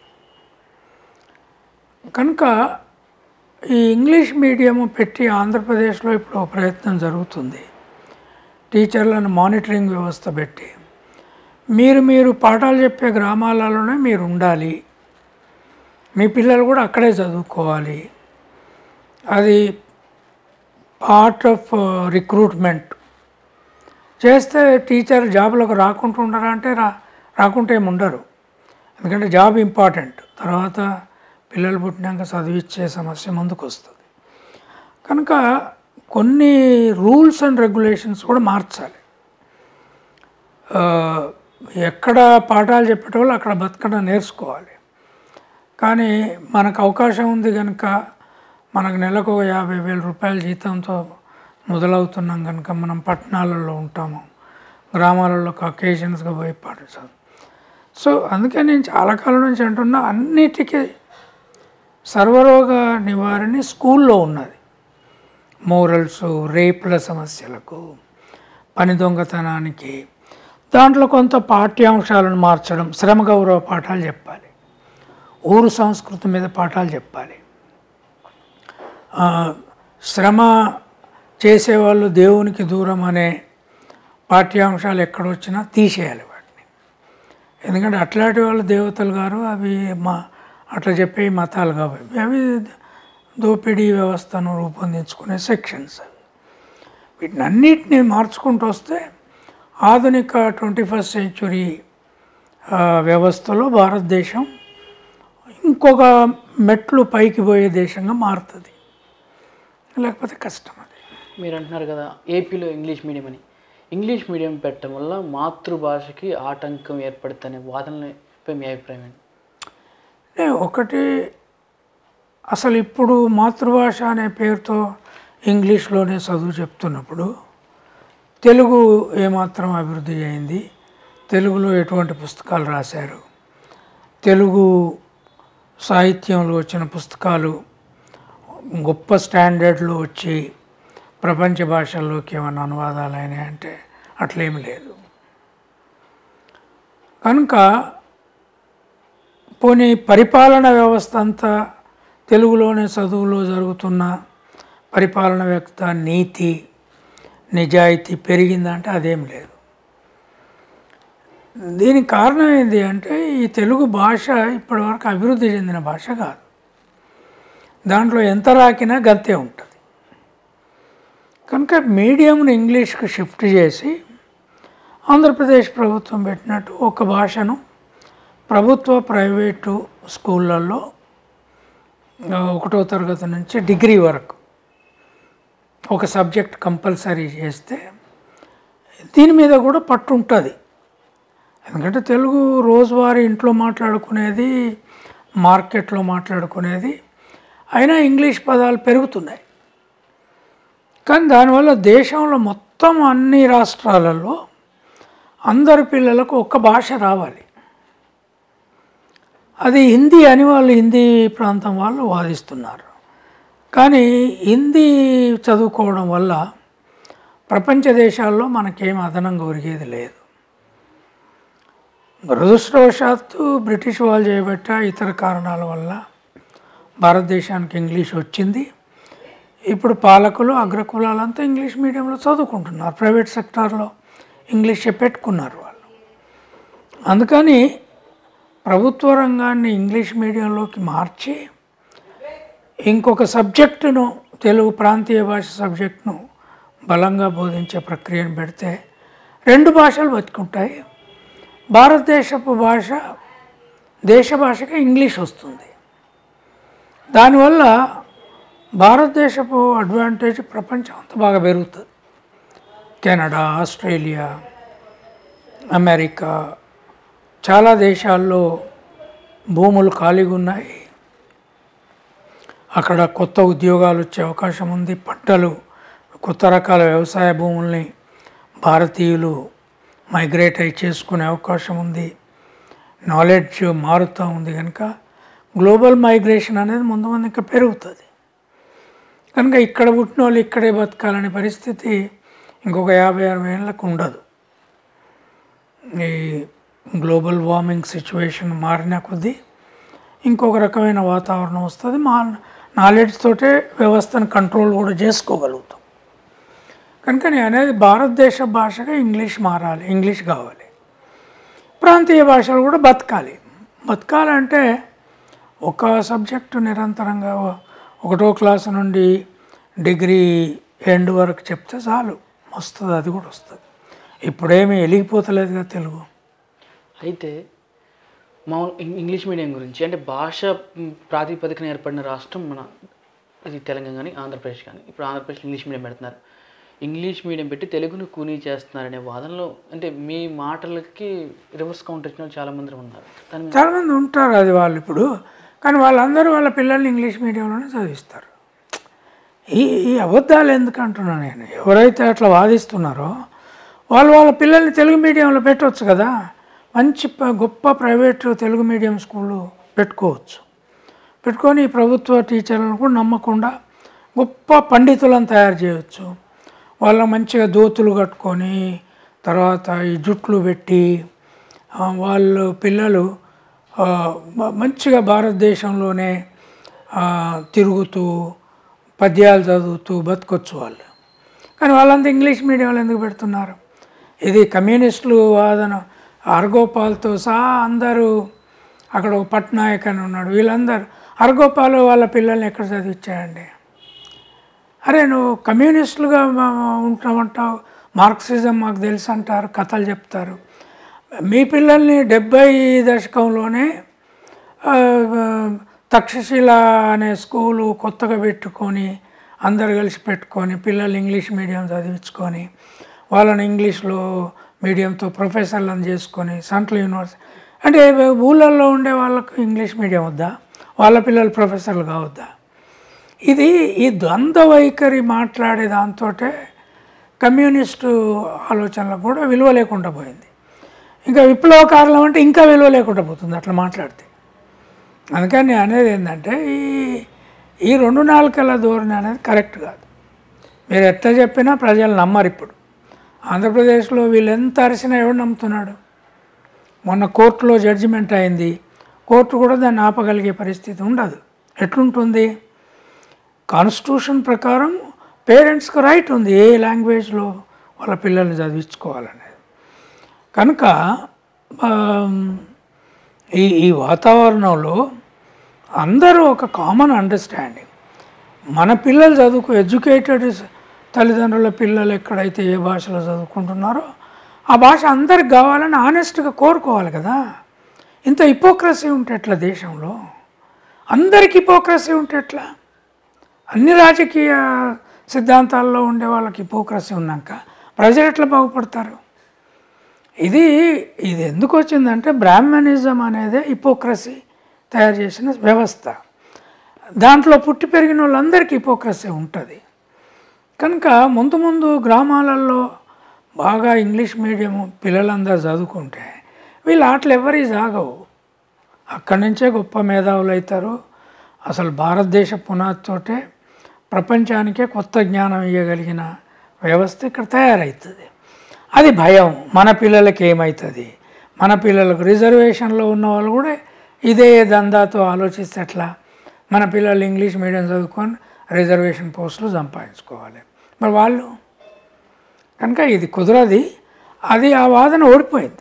కనుక ఈ ఇంగ్లీష్ మీడియం పెట్టి ఆంధ్రప్రదేశ్లో ఇప్పుడు ఒక ప్రయత్నం జరుగుతుంది టీచర్లను మానిటరింగ్ వ్యవస్థ పెట్టి మీరు మీరు పాఠాలు చెప్పే గ్రామాలలోనే మీరు ఉండాలి మీ పిల్లలు కూడా అక్కడే చదువుకోవాలి అది పార్ట్ ఆఫ్ రిక్రూట్మెంట్ చేస్తే టీచర్ జాబ్లకు రాకుండా ఉండరా అంటే రా రాకుంటే ఏమి ఉండరు ఎందుకంటే జాబ్ ఇంపార్టెంట్ తర్వాత పిల్లలు పుట్టినాక చదివిచ్చే సమస్య ముందుకు వస్తుంది కనుక కొన్ని రూల్స్ అండ్ రెగ్యులేషన్స్ కూడా మార్చాలి ఆ, ఎక్కడ పాఠాలు చెప్పేటోళ్ళు అక్కడ బతకడం నేర్చుకోవాలి కానీ మనకు అవకాశం ఉంది కనుక మనకు నెలకు ఒక యాభై వేల రూపాయల జీతంతో మొదలవుతున్నాం కనుక మనం పట్టణాలలో ఉంటాము గ్రామాలలో అకేషన్స్గా పోయి పాటిస్తాం సో అందుకే నేను చాలా కాలం నుంచి అంటున్నా అన్నిటికీ సర్వరోగ నివారణ స్కూల్లో ఉన్నది మోరల్స్ రేపుల సమస్యలకు పని దొంగతనానికి దాంట్లో కొంత పాఠ్యాంశాలను మార్చడం శ్రమ గౌరవ పాఠాలు చెప్పాలి ఊరు సంస్కృతి మీద పాఠాలు చెప్పాలి ఆ, శ్రమ చేసేవాళ్ళు దేవునికి దూరం అనే పాఠ్యాంశాలు ఎక్కడొచ్చినా తీసేయాలి వాటిని ఎందుకంటే అట్లాంటి వాళ్ళు దేవతలు గారు అవి మా అట్లా చెప్పే మతాలు కాబట్టి అవి దోపిడీ వ్యవస్థను రూపొందించుకునే సెక్షన్స్ అవి వీటినన్నిటిని మార్చుకుంటూ వస్తే ఆధునిక ట్వంటీ ఫస్ట్ సెంచురీ వ్యవస్థలో భారతదేశం ఇంకొక మెట్లు పైకి పోయే దేశంగా మారుతుంది లేకపోతే కష్టం అది మీరు అంటున్నారు కదా ఏపీలో ఇంగ్లీష్ మీడియం అని ఇంగ్లీష్ మీడియం పెట్టడం వల్ల మాతృభాషకి ఆటంకం ఏర్పడుతుందనే వాదనపై మీ అభిప్రాయం ఏంటి అంటే ఒకటి అసలు ఇప్పుడు మాతృభాష అనే పేరుతో ఇంగ్లీష్లోనే చదువు చెప్తున్నప్పుడు తెలుగు ఏమాత్రం అభివృద్ధి అయింది తెలుగులో ఎటువంటి పుస్తకాలు రాశారు తెలుగు సాహిత్యంలో వచ్చిన పుస్తకాలు గొప్ప స్టాండర్డ్లో వచ్చి ప్రపంచ భాషల్లోకి ఏమైనా అనువాదాలు అయినాయి అంటే అట్లేం లేదు కనుక పోనీ పరిపాలన వ్యవస్థ అంతా తెలుగులోనే చదువులో జరుగుతున్న పరిపాలన వ్యవస్థ నీతి నిజాయితీ పెరిగిందంటే అదేం లేదు దీనికి కారణం ఏంటి అంటే ఈ తెలుగు భాష ఇప్పటివరకు అభివృద్ధి చెందిన భాష కాదు దాంట్లో ఎంత రాకినా గంతే ఉంటుంది కనుక మీడియంను ఇంగ్లీష్కి షిఫ్ట్ చేసి ఆంధ్రప్రదేశ్ ప్రభుత్వం పెట్టినట్టు ఒక భాషను ప్రభుత్వ ప్రైవేటు స్కూళ్ళల్లో ఆ, ఒకటో తరగతి నుంచి డిగ్రీ వరకు ఒక సబ్జెక్ట్ కంపల్సరీ చేస్తే దీని మీద కూడా పట్టు ఉంటుంది ఎందుకంటే తెలుగు రోజువారీ ఇంట్లో మాట్లాడుకునేది మార్కెట్లో మాట్లాడుకునేది అయినా ఇంగ్లీష్ పదాలు పెరుగుతున్నాయి కానీ దానివల్ల దేశంలో మొత్తం అన్ని రాష్ట్రాలలో అందరి పిల్లలకు ఒక్క భాష రావాలి అది హిందీ అని వాళ్ళు హిందీ ప్రాంతం వాళ్ళు వాదిస్తున్నారు కానీ హిందీ చదువుకోవడం వల్ల ప్రపంచ దేశాల్లో మనకేం అదనంగా ఒరిగేది లేదు దురదృష్టవశాత్తు బ్రిటిష్ వాళ్ళు చేయబట్ట ఇతర కారణాల వల్ల భారతదేశానికి ఇంగ్లీష్ వచ్చింది ఇప్పుడు పాలకులు అగ్రకులాలంతా ఇంగ్లీష్ మీడియంలో చదువుకుంటున్నారు ప్రైవేట్ సెక్టార్లో ఇంగ్లీషే పెట్టుకున్నారు వాళ్ళు అందుకని ప్రభుత్వ రంగాన్ని ఇంగ్లీష్ మీడియంలోకి మార్చి ఇంకొక సబ్జెక్టును తెలుగు ప్రాంతీయ భాష సబ్జెక్టును బలంగా బోధించే ప్రక్రియను పెడితే రెండు భాషలు బతుకుంటాయి భారతదేశపు భాష దేశ భాషగా ఇంగ్లీష్ వస్తుంది దానివల్ల భారతదేశపు అడ్వాంటేజ్ ప్రపంచం అంతా బాగా పెరుగుతుంది కెనడా ఆస్ట్రేలియా అమెరికా చాలా దేశాల్లో భూములు ఖాళీగా ఉన్నాయి అక్కడ కొత్త ఉద్యోగాలు వచ్చే అవకాశం ఉంది పంటలు కొత్త రకాల వ్యవసాయ భూముల్ని భారతీయులు మైగ్రేట్ అయి చేసుకునే అవకాశం ఉంది నాలెడ్జ్ మారుతూ ఉంది కనుక గ్లోబల్ మైగ్రేషన్ అనేది ముందు ముందు ఇంకా పెరుగుతుంది కనుక ఇక్కడ పుట్టిన వాళ్ళు ఇక్కడే బతకాలనే పరిస్థితి ఇంకొక యాభై అరవై ఏళ్ళకు ఉండదు ఈ గ్లోబల్ వార్మింగ్ సిచ్యువేషన్ మారిన కొద్దీ ఇంకొక రకమైన వాతావరణం వస్తుంది మా నాలెడ్జ్ తోటే వ్యవస్థను కంట్రోల్ కూడా చేసుకోగలుగుతాం కనుక నేను అనేది భారతదేశ భాషగా ఇంగ్లీష్ మారాలి ఇంగ్లీష్ కావాలి ప్రాంతీయ భాషలు కూడా బతకాలి బతకాలంటే ఒక సబ్జెక్టు నిరంతరంగా ఒకటో క్లాసు నుండి డిగ్రీ ఎండ్ వరకు చెప్తే చాలు వస్తుంది అది కూడా వస్తుంది ఇప్పుడేమీ వెలిగిపోతలేదు కదా తెలుగు అయితే మామూలు ఇం- ఇంగ్లీష్ మీడియం గురించి అంటే భాష మ్, ప్రాతిపదికన ఏర్పడిన రాష్ట్రం మన ఇది తెలంగాణ కానీ ఆంధ్రప్రదేశ్ కానీ ఇప్పుడు ఆంధ్రప్రదేశ్ ఇంగ్లీష్ మీడియం పెడుతున్నారు ఇంగ్లీష్ మీడియం పెట్టి తెలుగును కూనీ చేస్తున్నారనే వాదనలో అంటే మీ మాటలకి రివర్స్ కౌంటర్ ఇచ్చిన వాళ్ళు చాలామంది ఉన్నారు దాని మీద చాలామంది ఉంటారు అది వాళ్ళు ఇప్పుడు కానీ వాళ్ళందరూ వాళ్ళ పిల్లల్ని ఇంగ్లీష్ మీడియంలోనే చదివిస్తారు ఈ ఈ అబద్ధాలు ఎందుకు అంటున్నాను నేను ఎవరైతే అట్లా వాదిస్తున్నారో వాళ్ళు వాళ్ళ పిల్లల్ని తెలుగు మీడియంలో పెట్టవచ్చు కదా మంచి ప- గొప్ప ప్రైవేట్ తెలుగు మీడియం స్కూళ్ళు పెట్టుకోవచ్చు పెట్టుకొని ఈ ప్రభుత్వ టీచర్లను కూడా నమ్మకుండా గొప్ప పండితులను తయారు చేయవచ్చు వాళ్ళ మంచిగా దోతులు కట్టుకొని తర్వాత ఈ జుట్లు పెట్టి ఆ, వాళ్ళు పిల్లలు ఆ, మ- మంచిగా భారతదేశంలోనే ఆ, తిరుగుతూ పద్యాలు చదువుతూ బతకొచ్చు వాళ్ళు కానీ వాళ్ళంతా ఇంగ్లీష్ మీడియంలో ఎందుకు పెడుతున్నారు ఇది కమ్యూనిస్టులు వాదన అరగోపాల్తో సహా అందరూ అక్కడ ఒక పట్నాయక్ అని ఉన్నాడు వీళ్ళందరూ అరగోపాల్ వాళ్ళ పిల్లల్ని ఎక్కడ చదివించాయండి అరే నువ్వు కమ్యూనిస్టులుగా మ- మ- ఉంటామంటావు మార్క్సిజం మాకు తెలుసు అంటారు కథలు చెప్తారు మీ పిల్లల్ని డెబ్బై దశకంలోనే ఆ, ఆ, తక్షశిల అనే స్కూలు కొత్తగా పెట్టుకొని అందరు కలిసి పెట్టుకొని పిల్లలు ఇంగ్లీష్ మీడియం చదివించుకొని వాళ్ళని ఇంగ్లీష్లో మీడియంతో ప్రొఫెసర్లను చేసుకొని సెంట్రల్ యూనివర్సిటీ అంటే ఊళ్ళల్లో ఉండే వాళ్ళకు ఇంగ్లీష్ మీడియం వద్దా వాళ్ళ పిల్లలు ప్రొఫెసర్లు కావద్దా ఇది ఈ ద్వంద్వ వైఖరి మాట్లాడే దాంతో కమ్యూనిస్టు ఆలోచనలకు కూడా విలువ లేకుండా పోయింది ఇంకా విప్లవకారులం అంటే ఇంకా విలువ లేకుండా పోతుంది అట్లా మాట్లాడితే అందుకని నేను అనేది ఏంటంటే ఈ ఈ రెండు నాలుకల ధోరణి అనేది కరెక్ట్ కాదు మీరు ఎట్లా చెప్పినా ప్రజలు నమ్మరు ఇప్పుడు ఆంధ్రప్రదేశ్లో వీళ్ళు ఎంత అరిసినా ఎవడు నమ్ముతున్నాడు మొన్న కోర్టులో జడ్జిమెంట్ అయింది కోర్టు కూడా దాన్ని ఆపగలిగే పరిస్థితి ఉండదు ఎట్లుంటుంది కాన్స్టిట్యూషన్ ప్రకారం పేరెంట్స్కి రైట్ ఉంది ఏ లాంగ్వేజ్లో వాళ్ళ పిల్లల్ని చదివించుకోవాలనేది కనుక ఆమ్, ఈ ఈ వాతావరణంలో అందరూ ఒక కామన్ అండర్స్టాండింగ్ మన పిల్లలు చదువుకు ఎడ్యుకేటెడ్ తల్లిదండ్రుల పిల్లలు ఎక్కడైతే ఏ భాషలో చదువుకుంటున్నారో ఆ భాష అందరికి కావాలని ఆనెస్ట్గా కోరుకోవాలి కదా ఇంత హిపోక్రసీ ఉంటే ఎట్లా దేశంలో అందరికి హిపోక్రసీ ఉంటే ఎట్లా అన్ని రాజకీయ సిద్ధాంతాల్లో ఉండే వాళ్ళకి హిపోక్రసీ ఉన్నాక ప్రజలు ఎట్లా బాగుపడతారు ఇది ఇది ఎందుకు వచ్చిందంటే బ్రాహ్మణిజం అనేది హిపోక్రసీ తయారు చేసిన వ్యవస్థ దాంట్లో పుట్టి పెరిగిన వాళ్ళందరికీ హిపోక్రసీ ఉంటుంది కనుక ముందు ముందు గ్రామాలలో బాగా ఇంగ్లీష్ మీడియం పిల్లలందరూ చదువుకుంటే వీళ్ళు ఆటలు ఎవరి సాగవు అక్కడి నుంచే గొప్ప మేధావులు అవుతారు అసలు భారతదేశ పునాదితోటే ప్రపంచానికే కొత్త జ్ఞానం ఇవ్వగలిగిన వ్యవస్థ ఇక్కడ తయారవుతుంది అది భయం మన పిల్లలకి ఏమవుతుంది మన పిల్లలకు రిజర్వేషన్లో ఉన్న వాళ్ళు కూడా ఇదే దందాతో ఆలోచిస్తే ఎట్లా మన పిల్లలు ఇంగ్లీష్ మీడియం చదువుకొని రిజర్వేషన్ పోస్టులు సంపాదించుకోవాలి మరి వాళ్ళు కనుక ఇది కుదరది అది ఆ వాదన ఓడిపోయింది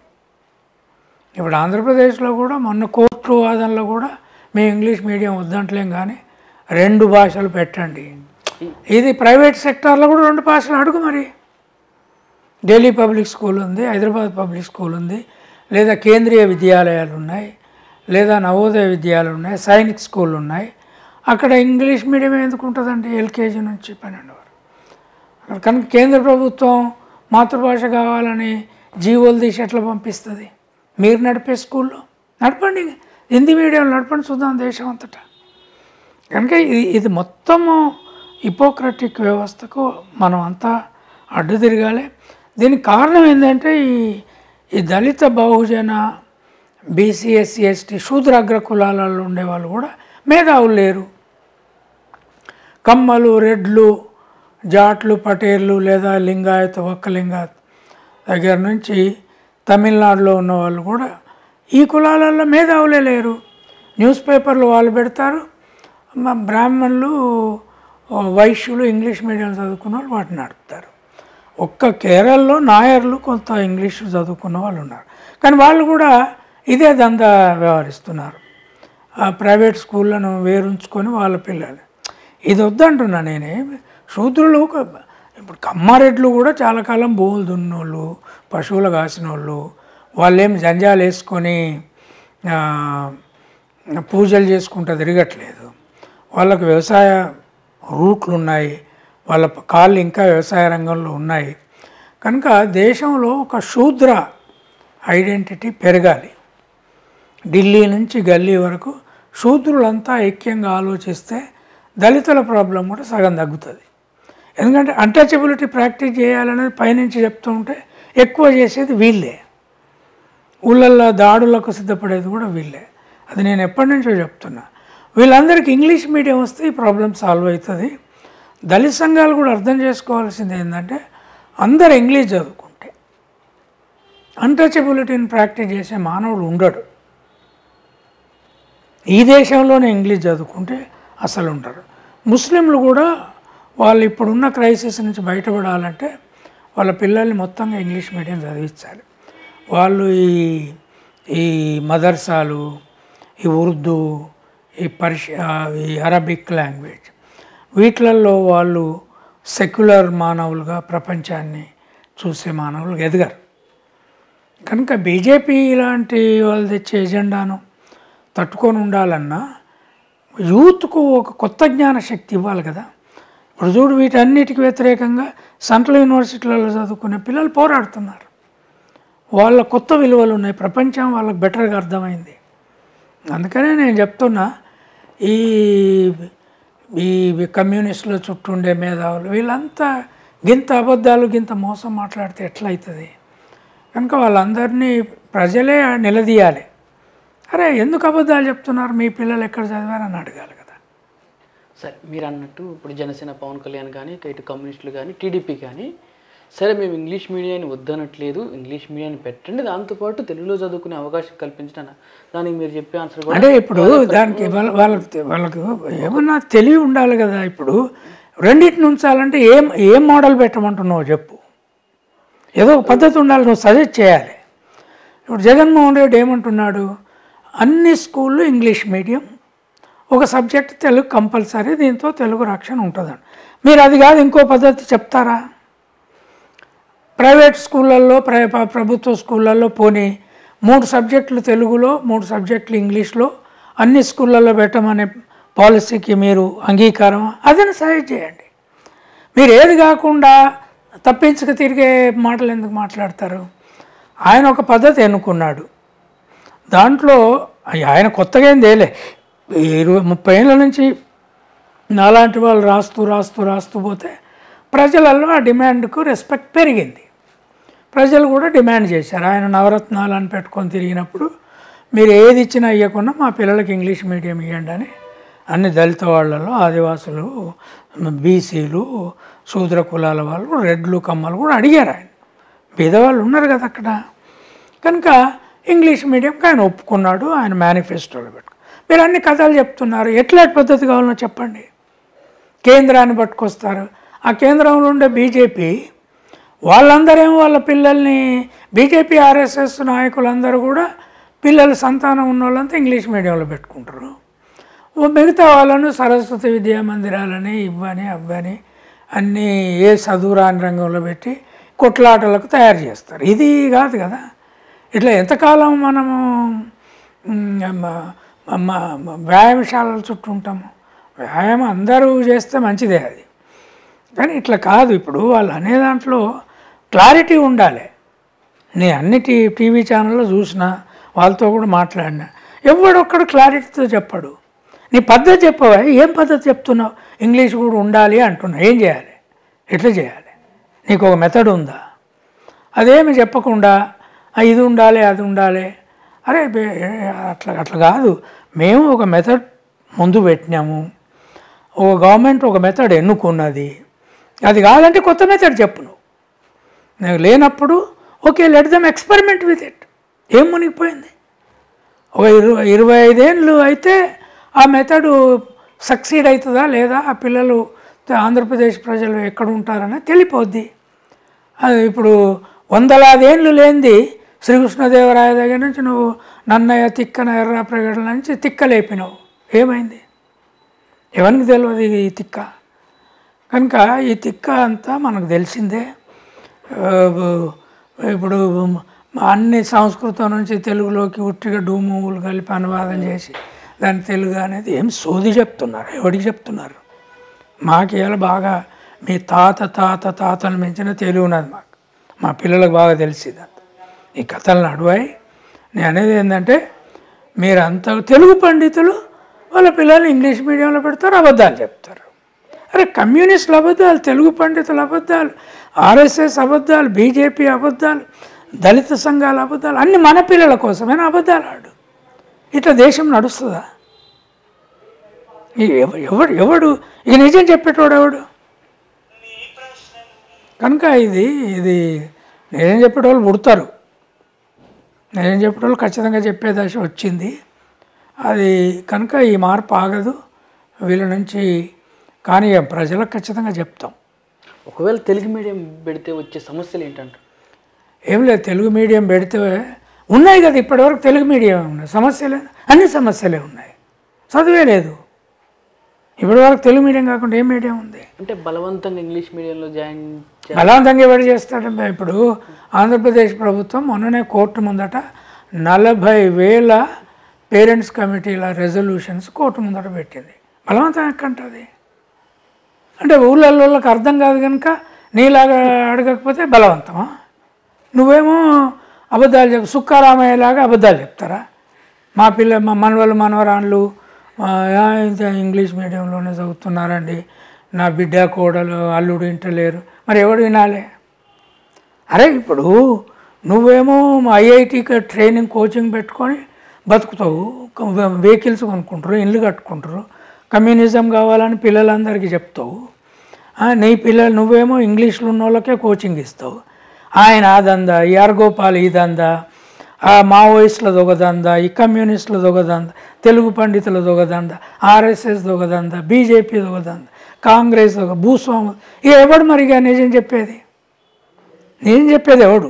ఇప్పుడు ఆంధ్రప్రదేశ్లో కూడా మొన్న కోర్టు వాదనలో కూడా మేము ఇంగ్లీష్ మీడియం వద్దంటలేం కానీ రెండు భాషలు పెట్టండి ఇది ప్రైవేట్ సెక్టార్లో కూడా రెండు భాషలు అడుగు మరి ఢిల్లీ పబ్లిక్ స్కూల్ ఉంది హైదరాబాద్ పబ్లిక్ స్కూల్ ఉంది లేదా కేంద్రీయ విద్యాలయాలు ఉన్నాయి లేదా నవోదయ విద్యాలయాలు ఉన్నాయి సైనిక్ స్కూల్ ఉన్నాయి అక్కడ ఇంగ్లీష్ మీడియం ఎందుకు ఉంటుందండి ఎల్కేజీ నుంచి పన్నెండు వరకు కనుక కేంద్ర ప్రభుత్వం మాతృభాష కావాలని జీవోలు తీసి ఎట్లా పంపిస్తుంది మీరు నడిపే స్కూల్లో నడపండి హిందీ మీడియం నడపండి చూద్దాం దేశం అంతటా కనుక ఇది ఇది మొత్తము హిపోక్రటిక్ వ్యవస్థకు మనం అంతా అడ్డు తిరగాలి దీనికి కారణం ఏంటంటే ఈ ఈ దళిత బహుజన బీసీ ఎస్సీ ఎస్టీ శూద్ర అగ్ర కులాలలో ఉండేవాళ్ళు కూడా మేధావులు లేరు కమ్మలు రెడ్లు జాట్లు పటేళ్ళు లేదా లింగాయత్ ఒక్క లింగాయత్ దగ్గర నుంచి తమిళనాడులో ఉన్న వాళ్ళు కూడా ఈ కులాలలో మేధావులే లేరు న్యూస్ పేపర్లు వాళ్ళు పెడతారు మా బ్రాహ్మణులు వైశ్యులు ఇంగ్లీష్ మీడియం చదువుకున్న వాళ్ళు వాటిని నడుపుతారు ఒక్క కేరళలో నాయర్లు కొంత ఇంగ్లీష్ చదువుకున్న వాళ్ళు ఉన్నారు కానీ వాళ్ళు కూడా ఇదే దందా వ్యవహరిస్తున్నారు ఆ ప్రైవేట్ స్కూళ్ళను వేరుంచుకొని వాళ్ళ పిల్లలు ఇది వద్దంటున్నా నేనే శూద్రులు ఒక- ఇప్పుడు కమ్మారెడ్లు కూడా చాలా కాలం భూములు దున్నోళ్ళు పశువులు కాసిన వాళ్ళు వాళ్ళేం జంజాలు వేసుకొని ఆ, పూజలు చేసుకుంటూ తిరగట్లేదు వాళ్ళకు వ్యవసాయ రూట్లు ఉన్నాయి వాళ్ళ కాళ్ళు ఇంకా వ్యవసాయ రంగంలో ఉన్నాయి కనుక దేశంలో ఒక శూద్ర ఐడెంటిటీ పెరగాలి ఢిల్లీ నుంచి గల్లీ వరకు శూద్రులంతా ఐక్యంగా ఆలోచిస్తే దళితుల ప్రాబ్లం కూడా సగం తగ్గుతుంది ఎందుకంటే అన్టచబిలిటీ ప్రాక్టీస్ చేయాలనేది పైనుంచి చెప్తూ ఉంటే ఎక్కువ చేసేది వీళ్ళే ఊళ్ళల్లో దాడులకు సిద్ధపడేది కూడా వీళ్ళే అది నేను ఎప్పటి నుంచో చెప్తున్నా వీళ్ళందరికీ ఇంగ్లీష్ మీడియం వస్తే ఈ ప్రాబ్లం సాల్వ్ అవుతుంది దళిత సంఘాలు కూడా అర్థం చేసుకోవాల్సింది ఏంటంటే అందరు ఇంగ్లీష్ చదువుకుంటే అన్టచబిలిటీని ప్రాక్టీస్ చేసే మానవుడు ఉండడు ఈ దేశంలోనే ఇంగ్లీష్ చదువుకుంటే అసలు ఉండరు ముస్లింలు కూడా వాళ్ళు ఇప్పుడున్న క్రైసిస్ నుంచి బయటపడాలంటే వాళ్ళ పిల్లల్ని మొత్తంగా ఇంగ్లీష్ మీడియం చదివించాలి వాళ్ళు ఈ ఈ మదర్సాలు ఈ ఉర్దూ ఈ పర్షియా ఈ అరబిక్ లాంగ్వేజ్ వీటిలలో వాళ్ళు సెక్యులర్ మానవులుగా ప్రపంచాన్ని చూసే మానవులు ఎదగరు కనుక బీజేపీ ఇలాంటి వాళ్ళు తెచ్చే ఎజెండాను తట్టుకొని ఉండాలన్నా యూత్కు ఒక కొత్త జ్ఞాన శక్తి ఇవ్వాలి కదా ఇప్పుడు చూడు వీటన్నిటికి వ్యతిరేకంగా సెంట్రల్ యూనివర్సిటీలలో చదువుకునే పిల్లలు పోరాడుతున్నారు వాళ్ళ కొత్త విలువలు ఉన్నాయి ప్రపంచం వాళ్ళకి బెటర్గా అర్థమైంది అందుకనే నేను చెప్తున్నా ఈ ఈ కమ్యూనిస్టుల చుట్టూ ఉండే మేధావులు వీళ్ళంతా గింత అబద్ధాలు గింత మోసం మాట్లాడితే ఎట్లయితుంది కనుక వాళ్ళందరినీ ప్రజలే నిలదీయాలి అరే ఎందుకు అబద్ధాలు చెప్తున్నారు మీ పిల్లలు ఎక్కడ చదివారని అడగాలి కదా సరే మీరు అన్నట్టు ఇప్పుడు జనసేన పవన్ కళ్యాణ్ కానీ ఇక ఇటు కమ్యూనిస్టులు కానీ టీడీపీ కానీ సరే మేము ఇంగ్లీష్ మీడియాని వద్దనట్లేదు ఇంగ్లీష్ మీడియాని పెట్టండి దాంతోపాటు తెలుగులో చదువుకునే అవకాశం కల్పించడం దానికి మీరు చెప్పే ఆన్సర్ కూడా అంటే ఇప్పుడు దానికి వాళ్ళ వాళ్ళకి వాళ్ళకి ఏమన్నా తెలివి ఉండాలి కదా ఇప్పుడు రెండింటిని ఉంచాలంటే ఏం ఏం మోడల్ పెట్టమంటున్నావు చెప్పు ఏదో ఒక పద్ధతి ఉండాలి నువ్వు సజెస్ట్ చేయాలి ఇప్పుడు జగన్మోహన్ రెడ్డి ఏమంటున్నాడు అన్ని స్కూళ్ళు ఇంగ్లీష్ మీడియం ఒక సబ్జెక్ట్ తెలుగు కంపల్సరీ దీంతో తెలుగు రక్షణ ఉంటుందండి మీరు అది కాదు ఇంకో పద్ధతి చెప్తారా ప్రైవేట్ స్కూళ్ళల్లో ప్ర ప్ర- ప్రభుత్వ స్కూళ్ళల్లో పోనీ మూడు సబ్జెక్టులు తెలుగులో మూడు సబ్జెక్టులు ఇంగ్లీష్లో అన్ని స్కూళ్ళల్లో పెట్టమనే పాలసీకి మీరు అంగీకారం అదని సజెస్ట్ చేయండి మీరు ఏది కాకుండా తప్పించక తిరిగే మాటలు ఎందుకు మాట్లాడతారు ఆయన ఒక పద్ధతి ఎన్నుకున్నాడు దాంట్లో అయ్ ఆయన కొత్తగా ఏం తేలే ఇరవై ముప్పై ఏళ్ళ నుంచి నాలాంటి వాళ్ళు రాస్తూ రాస్తూ రాస్తూ పోతే ప్రజలలో ఆ డిమాండ్కు రెస్పెక్ట్ పెరిగింది ప్రజలు కూడా డిమాండ్ చేశారు ఆయన నవరత్నాలు అని పెట్టుకొని తిరిగినప్పుడు మీరు ఏది ఇచ్చినా ఇవ్వకుండా మా పిల్లలకి ఇంగ్లీష్ మీడియం ఇవ్వండి అని అన్ని దళిత వాళ్ళలో ఆదివాసులు బీసీలు శూద్ర కులాల వాళ్ళు రెడ్లు కమ్మలు కూడా అడిగారు ఆయన పేదవాళ్ళు ఉన్నారు కదా అక్కడ కనుక ఇంగ్లీష్ మీడియంకి ఆయన ఒప్పుకున్నాడు ఆయన మేనిఫెస్టోలో పెట్టు మీరు అన్ని కథలు చెప్తున్నారు ఎట్లాంటి పద్ధతి కావాలో చెప్పండి కేంద్రాన్ని పట్టుకొస్తారు ఆ కేంద్రంలో ఉండే బీజేపీ వాళ్ళందరేమో వాళ్ళ పిల్లల్ని బీజేపీ ఆర్ఎస్ఎస్ నాయకులందరూ కూడా పిల్లలు సంతానం ఉన్న వాళ్ళంతా ఇంగ్లీష్ మీడియంలో పెట్టుకుంటారు ఓ మిగతా వాళ్ళను సరస్వతి విద్యా మందిరాలని ఇవ్వని అవ్వని అన్నీ ఏ చదువురాని రంగంలో పెట్టి కొట్లాటలకు తయారు చేస్తారు ఇది కాదు కదా ఇట్లా ఎంతకాలం మనము మ్, మ- మ- మ- వ్యాయామశాలల చుట్టూ ఉంటాము వ్యాయామం అందరూ చేస్తే మంచిదే అది కానీ ఇట్లా కాదు ఇప్పుడు వాళ్ళు అనే దాంట్లో క్లారిటీ ఉండాలి నేను అన్ని టీ టీవీ ఛానల్లో చూసిన వాళ్ళతో కూడా మాట్లాడినా ఎవడొక్కడు క్లారిటీతో చెప్పడు నీ పద్ధతి చెప్పవా ఏం పద్ధతి చెప్తున్నావు ఇంగ్లీష్ కూడా ఉండాలి అంటున్నావు ఏం చేయాలి ఎట్లా చేయాలి నీకు ఒక మెథడ్ ఉందా అదేమి చెప్పకుండా "ఆ, ఇది ఉండాలి అది ఉండాలి అరే బే- అట్లా అట్లా కాదు మేము ఒక మెథడ్ ముందు పెట్టినాము ఒక గవర్నమెంట్ ఒక మెథడ్ ఎన్నుకున్నది అది కాదంటే కొత్త మెథడ్ చెప్పు నువ్వు నాకు లేనప్పుడు okay let them experiment with it ఏం మునిగిపోయింది ఒక ఇరవై ఇరవై ఐదేళ్ళు అయితే ఆ మెథడ్ సక్సీడ్ అవుతుందా లేదా ఆ పిల్లలు ఆంధ్రప్రదేశ్ ప్రజలు ఎక్కడ ఉంటారని తెలిపోద్ది అది ఇప్పుడు వందలాది ఏళ్ళు లేనిది శ్రీకృష్ణదేవరాయ దగ్గర నుంచి నువ్వు నన్నయ్య తిక్కన ఎర్ర ప్రగడల నుంచి తిక్క లేపినావు ఏమైంది ఎవరికి తెలియదు ఈ తిక్క కనుక ఈ తిక్క అంతా మనకు తెలిసిందే ఆ, ఇప్పుడు అన్ని సంస్కృతం నుంచి తెలుగులోకి ఉట్టిగా డూమూలు కలిపి అనువాదం చేసి దాని తెలుగు అనేది ఏం సోది చెప్తున్నారు ఎవడికి చెప్తున్నారు మాకు ఇలా బాగా మీ తాత తాత తాతలు మించిన తెలివి ఉన్నది మాకు మా పిల్లలకు బాగా తెలిసింది అంత ఈ కథలు నడువాయి నేను అనేది ఏంటంటే మీరంతా తెలుగు పండితులు వాళ్ళ పిల్లలు ఇంగ్లీష్ మీడియంలో పెడతారు అబద్ధాలు చెప్తారు అరే కమ్యూనిస్టులు అబద్ధాలు తెలుగు పండితుల అబద్ధాలు ఆర్ఎస్ఎస్ అబద్ధాలు బీజేపీ అబద్ధాలు దళిత సంఘాల అబద్ధాలు అన్ని మన పిల్లల కోసమైనా అబద్ధాలు ఆడు ఇట్లా దేశం నడుస్తుందా ఈ ఎవ- ఎవడు ఎవడు ఈ నిజం చెప్పేటోడు ఎవడు కనుక ఇది ఇది నిజం చెప్పేటోళ్ళు పుడతారు నిజం చెప్పేటోళ్ళు ఖచ్చితంగా చెప్పే దశ వచ్చింది అది కనుక ఈ మార్పు ఆగదు వీళ్ళ నుంచి కానీ ప్రజలకు ఖచ్చితంగా చెప్తాం ఒకవేళ తెలుగు మీడియం పెడితే వచ్చే సమస్యలు ఏంటంటారు ఏం లేదు తెలుగు మీడియం పెడితే ఉన్నాయి కదా ఇప్పటివరకు తెలుగు మీడియం ఉన్నాయి సమస్యలే అన్ని సమస్యలే ఉన్నాయి చదివే లేదు ఇప్పటివరకు తెలుగు మీడియం కాకుండా ఏ మీడియం ఉంది అంటే బలవంతంగా ఇంగ్లీష్ మీడియంలో జాయిన్ చే- బలవంతంగా ఎవరు చేస్తాడంటే ఇప్పుడు ఆంధ్రప్రదేశ్ ప్రభుత్వం మొన్ననే కోర్టు ముందట నలభై వేల పేరెంట్స్ కమిటీల రెజల్యూషన్స్ కోర్టు ముందట పెట్టింది బలవంతం ఎక్కంటది అంటే ఊళ్ళల్లోకి అర్థం కాదు కనుక నీలాగా అడగకపోతే బలవంతమా నువ్వేమో అబద్ధాలు చెప్ సుక్కారామయ్యలాగా అబద్ధాలు చెప్తారా మా పిల్ల మా మనవలు మనవరాళ్ళు ఆ, ఆ, ఇంత ఇంగ్లీష్ మీడియంలోనే చదువుతున్నారండి నా బిడ్డ కోడలు అల్లుడు ఇంటలేరు మరి ఎవడు వినాలి అరే ఇప్పుడు నువ్వేమో ఐఐటికి ట్రైనింగ్ కోచింగ్ పెట్టుకొని బతుకుతావు వెహికల్స్ కొనుక్కుంటారు ఇల్లు కట్టుకుంటారు కమ్యూనిజం కావాలని పిల్లలందరికీ చెప్తావు ఆ, నీ పిల్లలు నువ్వేమో ఇంగ్లీష్లో ఉన్న వాళ్ళకే కోచింగ్ ఇస్తావు ఆయన ఆ దందా ఈ అర్గోపాల్ ఈ దందా ఆ మావోయిస్టులది ఒక దందా ఈ కమ్యూనిస్టులది ఒక దందా తెలుగు పండితులది ఒక దందా ఆర్ఎస్ఎస్ ఒక దందా బీజేపీది ఒక దందా కాంగ్రెస్ ఒక భూస్వామి ఇక ఎవడు మరిగా నిజం చెప్పేది నిజం చెప్పేది ఎవడు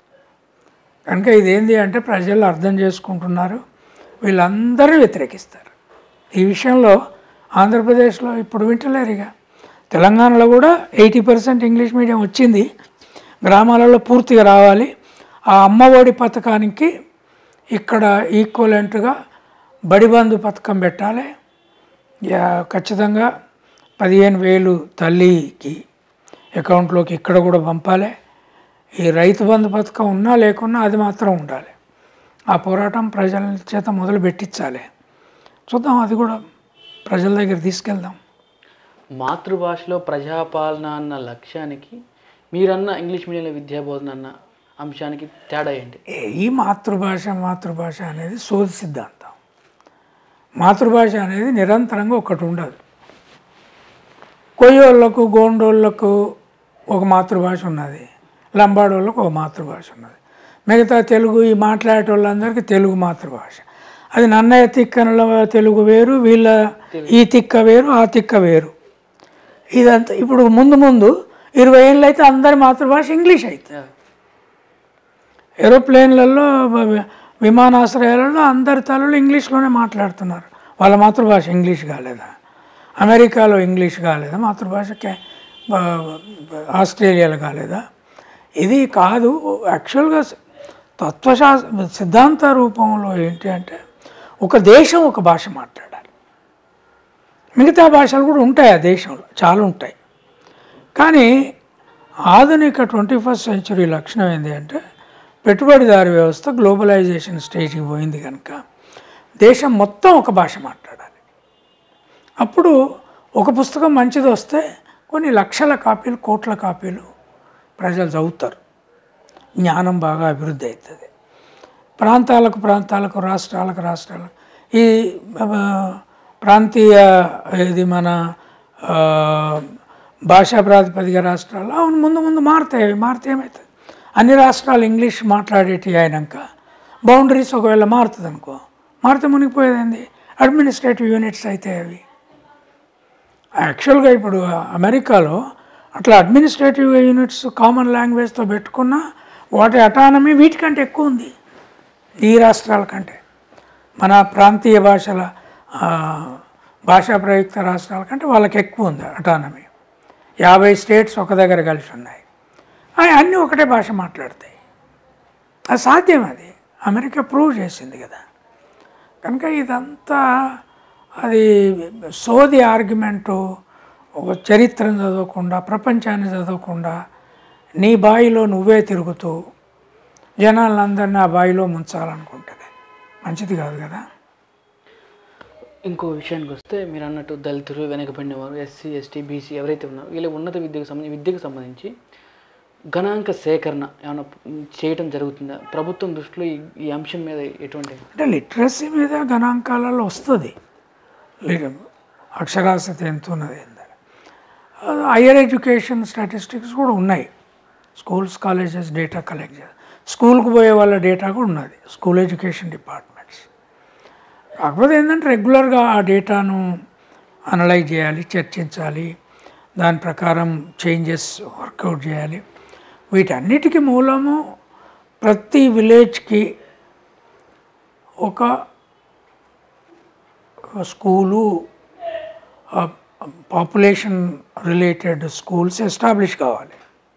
కనుక ఇదేంటి అంటే ప్రజలు అర్థం చేసుకుంటున్నారు వీళ్ళందరూ వ్యతిరేకిస్తారు ఈ విషయంలో ఆంధ్రప్రదేశ్లో ఇప్పుడు వింటలేరు ఇక తెలంగాణలో కూడా ఎయిటీ పర్సెంట్ ఇంగ్లీష్ మీడియం వచ్చింది గ్రామాలలో పూర్తిగా రావాలి ఆ అమ్మఒడి పథకానికి ఇక్కడ ఈక్వలెంట్గా బడిబంధు పథకం పెట్టాలి యా- ఖచ్చితంగా పదిహేను వేలు తల్లికి అకౌంట్లోకి ఇక్కడ కూడా పంపాలి ఈ రైతు బంధు పథకం ఉన్నా లేకున్నా అది మాత్రం ఉండాలి ఆ పోరాటం ప్రజల చేత మొదలు పెట్టించాలి చూద్దాం అది కూడా ప్రజల దగ్గర తీసుకెళ్దాం మాతృభాషలో ప్రజాపాలన అన్న లక్ష్యానికి మీరన్న ఇంగ్లీష్ మీడియంలో విద్యాబోధన అన్న అంశానికి తేడా ఏంటి ఏ- ఈ మాతృభాష మాతృభాష అనేది సోది సిద్ధాంతం మాతృభాష అనేది నిరంతరంగా ఒకటి ఉండదు కొయ్యోళ్ళకు గోండోళ్ళకు ఒక మాతృభాష ఉన్నది లంబాడోళ్ళకు ఒక మాతృభాష ఉన్నది మిగతా తెలుగు ఈ మాట్లాడే వాళ్ళందరికీ తెలుగు మాతృభాష అది నన్నయ్య తిక్కనుల తెలుగు వేరు వీళ్ళ ఈ తిక్క వేరు ఆ తిక్క వేరు ఇదంతా ఇప్పుడు ముందు ముందు ఇరవై ఏళ్ళు అయితే అందరి మాతృభాష ఇంగ్లీష్ అవుతుంది ఏరోప్లేన్లలో వ- విమానాశ్రయాలలో అందరి తల్లులు ఇంగ్లీష్లోనే మాట్లాడుతున్నారు వాళ్ళ మాతృభాష ఇంగ్లీష్ కాలేదా అమెరికాలో ఇంగ్లీష్ కాలేదా మాతృభాష కే- బ- బ- ఆస్ట్రేలియాలో కాలేదా ఇది కాదు యాక్చువల్గా తత్వశాస్త్ర సిద్ధాంత రూపంలో ఏంటి అంటే ఒక దేశం ఒక భాష మాట్లాడాలి మిగతా భాషలు కూడా ఉంటాయి ఆ దేశంలో చాలా ఉంటాయి కానీ ఆధునిక ట్వంటీ ఫస్ట్ సెంచురీ లక్షణం ఏంటి అంటే పెట్టుబడిదారి వ్యవస్థ గ్లోబలైజేషన్ స్టేజ్కి పోయింది కనుక దేశం మొత్తం ఒక భాష మాట్లాడాలి అప్పుడు ఒక పుస్తకం మంచిది వస్తే కొన్ని లక్షల కాపీలు కోట్ల కాపీలు ప్రజలు చదువుతారు జ్ఞానం బాగా అభివృద్ధి అవుతుంది ప్రాంతాలకు ప్రాంతాలకు రాష్ట్రాలకు రాష్ట్రాలకు ఈ ఆ, ప్రాంతీయ ఇది మన ఆ, భాషా ప్రాతిపదిక రాష్ట్రాలు అవును ముందు ముందు మారుతాయి అవి మారితే ఏమవుతుంది అన్ని రాష్ట్రాలు ఇంగ్లీష్ మాట్లాడేటి అయినాక బౌండరీస్ ఒకవేళ మారుతుంది అనుకో మారితే మునిగిపోయేది అడ్మినిస్ట్రేటివ్ యూనిట్స్ అయితే అవి యాక్చువల్గా ఇప్పుడు అమెరికాలో అట్లా అడ్మినిస్ట్రేటివ్ యూనిట్స్ కామన్ లాంగ్వేజ్తో పెట్టుకున్న వాటి అటానమీ వీటికంటే ఎక్కువ ఉంది ఈ రాష్ట్రాల కంటే మన ప్రాంతీయ భాషల ఆ, భాషా ప్రయుక్త రాష్ట్రాల కంటే వాళ్ళకి ఎక్కువ ఉంది అటానమీ యాభై స్టేట్స్ ఒక దగ్గర కలిసి ఉన్నాయి అవి అన్నీ ఒకటే భాష మాట్లాడతాయి అది సాధ్యం అది అమెరికా ప్రూవ్ చేసింది కదా కనుక ఇదంతా అది సోది ఆర్గ్యుమెంటు ఒక చరిత్రను చదవకుండా ప్రపంచాన్ని చదవకుండా నీ బాయిలో నువ్వే తిరుగుతూ జనాలందరినీ ఆ బాయిలో ముంచాలనుకుంటుంది మంచిది కాదు కదా ఇంకో విషయానికి వస్తే మీరు అన్నట్టు దళితులు వెనకబడిన వారు ఎస్సీ ఎస్టీ బీసీ ఎవరైతే ఉన్నారో వీళ్ళ ఉన్నత విద్యకు సంబంధించి విద్యకు సంబంధించి గణాంక సేకరణ ఏమైనా చేయటం జరుగుతుందా ప్రభుత్వం దృష్టిలో ఈ ఈ అంశం మీద ఎటువంటి అంటే లిటరసీ మీద గణాంకాలలో వస్తుంది లి- అక్షరాస్యత ఎంత ఉన్నది ఏందని హయ్యర్ ఎడ్యుకేషన్ స్టాటిస్టిక్స్ కూడా ఉన్నాయి స్కూల్స్ కాలేజెస్ డేటా కలెక్ట్ చేయాలి స్కూల్కి పోయే వాళ్ళ డేటా కూడా ఉన్నది స్కూల్ ఎడ్యుకేషన్ డిపార్ట్మెంట్స్ కాకపోతే ఏంటంటే రెగ్యులర్గా ఆ డేటాను అనలైజ్ చేయాలి చర్చించాలి దాని ప్రకారం చేంజెస్ వర్కౌట్ చేయాలి వీటన్నిటికీ మూలము ప్రతి విలేజ్కి ఒక school population related schools establish కావాలి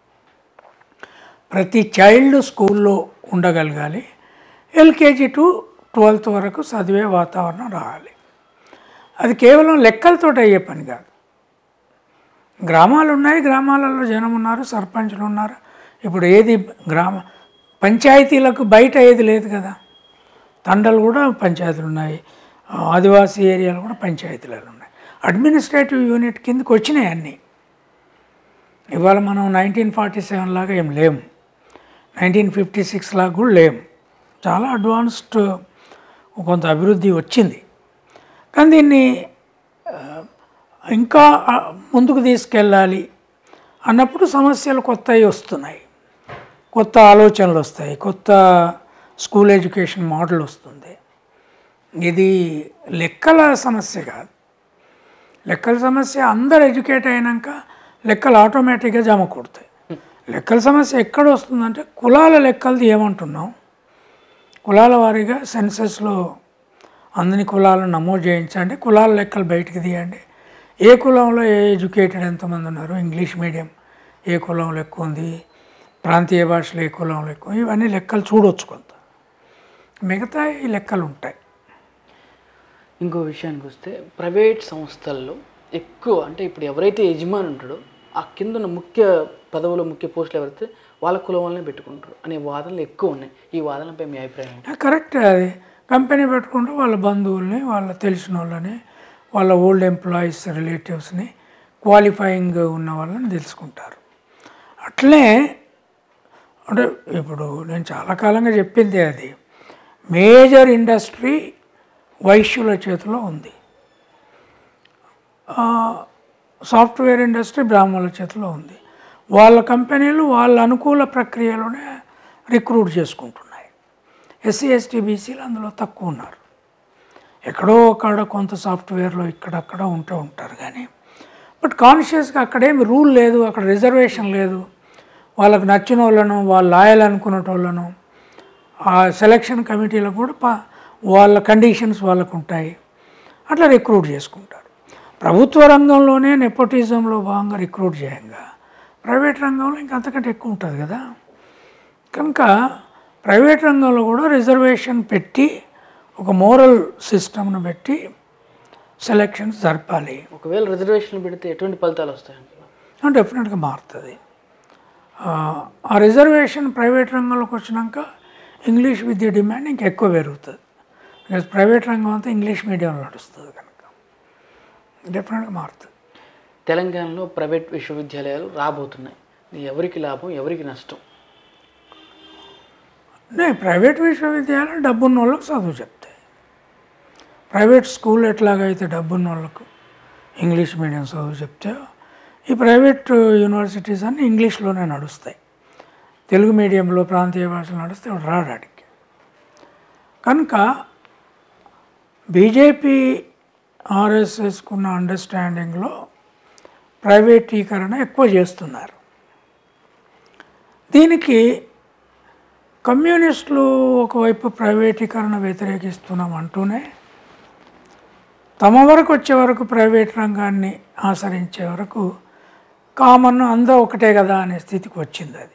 ప్రతి చైల్డ్ స్కూల్లో ఉండగలగాలి ఎల్కేజీ టు ట్వెల్త్ వరకు చదివే వాతావరణం రావాలి అది కేవలం లెక్కలతో అయ్యే పని కాదు గ్రామాలు ఉన్నాయి గ్రామాలలో జనం ఉన్నారు సర్పంచులు ఉన్నారు ఇప్పుడు ఏది గ్రామ పంచాయతీలకు బయట ఏది లేదు కదా తండలు కూడా పంచాయతీలు ఉన్నాయి ఆ, ఆదివాసీ ఏరియాలు కూడా పంచాయతీలు ఉన్నాయి అడ్మినిస్ట్రేటివ్ యూనిట్ కిందకి వచ్చినాయి అన్నీ ఇవాళ మనం నైన్టీన్ ఫార్టీ సెవెన్ లాగా ఏం లేము నైన్టీన్ ఫిఫ్టీ సిక్స్ లాగా కూడా లేము చాలా అడ్వాన్స్డ్ కొంత అభివృద్ధి వచ్చింది కానీ దీన్ని ఆ, ఇంకా ఆ, ముందుకు తీసుకెళ్ళాలి అన్నప్పుడు సమస్యలు కొత్తవి వస్తున్నాయి కొత్త ఆలోచనలు వస్తాయి కొత్త స్కూల్ ఎడ్యుకేషన్ మోడల్ వస్తుంది ఇది లెక్కల సమస్య కాదు లెక్కల సమస్య అందరు ఎడ్యుకేట్ అయినాక లెక్కలు ఆటోమేటిక్గా జమ కొడతాయి లెక్కల సమస్య ఎక్కడ వస్తుందంటే కులాల లెక్కలది ఏమంటున్నాం కులాల వారీగా సెన్సెస్లో అందరి కులాలను నమోదు చేయించండి కులాల లెక్కలు బయటికి తీయండి ఏ కులంలో ఏ ఎడ్యుకేటెడ్ ఎంతమంది ఉన్నారు ఇంగ్లీష్ మీడియం ఏ కులంలో ఎక్కువ ఉంది ప్రాంతీయ భాషలో ఏ కులంలో ఎక్కువ ఇవన్నీ లెక్కలు చూడొచ్చు కొంత మిగతా ఈ లెక్కలు ఉంటాయి ఇంకో విషయానికి వస్తే ప్రైవేట్ సంస్థల్లో ఎక్కువ అంటే ఇప్పుడు ఎవరైతే యజమాని ఉంటాడో ఆ కింద ఉన్న ముఖ్య పదవులు ముఖ్య పోస్టులు ఎవరైతే వాళ్ళ కులం వాళ్ళనే పెట్టుకుంటారు అనే వాదనలు ఎక్కువ ఉన్నాయి ఈ వాదనలపై మీ అభిప్రాయం ఏంటి? కరెక్ట్ అది కంపెనీ పెట్టుకుంటే వాళ్ళ బంధువుల్ని వాళ్ళ తెలిసిన వాళ్ళని వాళ్ళ ఓల్డ్ ఎంప్లాయీస్ రిలేటివ్స్ని క్వాలిఫైయింగ్ ఉన్న వాళ్ళని తెలుసుకుంటారు అట్లే అంటే ఇప్పుడు నేను చాలా కాలంగా చెప్పింది అది మేజర్ ఇండస్ట్రీ వైశ్యుల చేతిలో ఉంది ఆ, సాఫ్ట్వేర్ ఇండస్ట్రీ బ్రాహ్మణుల చేతిలో ఉంది వాళ్ళ కంపెనీలు వాళ్ళ అనుకూల ప్రక్రియలోనే రిక్రూట్ చేసుకుంటున్నాయి ఎస్సీ ఎస్టీ బీసీలు అందులో తక్కువ ఉన్నారు ఎక్కడో అక్కడ కొంత సాఫ్ట్వేర్లో ఇక్కడక్కడ ఉంటూ ఉంటారు కానీ బట్ కాన్షియస్గా అక్కడేమి రూల్ లేదు అక్కడ రిజర్వేషన్ లేదు వాళ్ళకు నచ్చిన వాళ్ళను వాళ్ళు లాయల్ అనుకున్న వాళ్ళను ఆ సెలక్షన్ కమిటీలో కూడా పా వాళ్ళ కండిషన్స్ వాళ్ళకు ఉంటాయి అట్లా రిక్రూట్ చేసుకుంటారు ప్రభుత్వ రంగంలోనే నెపోటిజంలో భాగంగా రిక్రూట్ చేయంగా ప్రైవేట్ రంగంలో ఇంకా అంతకంటే ఎక్కువ ఉంటుంది కదా కనుక ప్రైవేట్ రంగంలో కూడా రిజర్వేషన్ పెట్టి ఒక మోరల్ సిస్టమ్ను పెట్టి సెలక్షన్స్ జరపాలి ఒకవేళ రిజర్వేషన్లు పెడితే ఎటువంటి ఫలితాలు వస్తాయండి డెఫినెట్గా మారుతుంది ఆ, ఆ రిజర్వేషన్ ప్రైవేట్ రంగంలోకి వచ్చినాక ఇంగ్లీష్ విద్య డిమాండ్ ఇంకా ఎక్కువ పెరుగుతుంది బికాజ్ ప్రైవేట్ రంగం అంతా ఇంగ్లీష్ మీడియంలో నడుస్తుంది కనుక డెఫినెట్గా మారుతుంది తెలంగాణలో ప్రైవేట్ విశ్వవిద్యాలయాలు రాబోతున్నాయి ఇది ఎవరికి లాభం ఎవరికి నష్టం నే ప్రైవేట్ విశ్వవిద్యాలయాలు డబ్బున్న వాళ్ళకి చదువు చెప్తాయి ప్రైవేట్ స్కూల్ ఎట్లాగైతే డబ్బున్న వాళ్ళకు ఇంగ్లీష్ మీడియం చదువు చెప్తే ఈ ప్రైవేట్ యూనివర్సిటీస్ అన్నీ ఇంగ్లీష్లోనే నడుస్తాయి తెలుగు మీడియంలో ప్రాంతీయ భాషలు నడిస్తే వాడు రాడానికి కనుక బీజేపీ ఆర్ఎస్ఎస్కున్న అండర్స్టాండింగ్లో ప్రైవేటీకరణ ఎక్కువ చేస్తున్నారు దీనికి కమ్యూనిస్టులు ఒకవైపు ప్రైవేటీకరణ వ్యతిరేకిస్తున్నాం అంటూనే తమ వరకు వచ్చే వరకు ప్రైవేట్ రంగాన్ని ఆచరించే వరకు కామన్ అందరూ ఒకటే కదా అనే స్థితికి వచ్చింది అది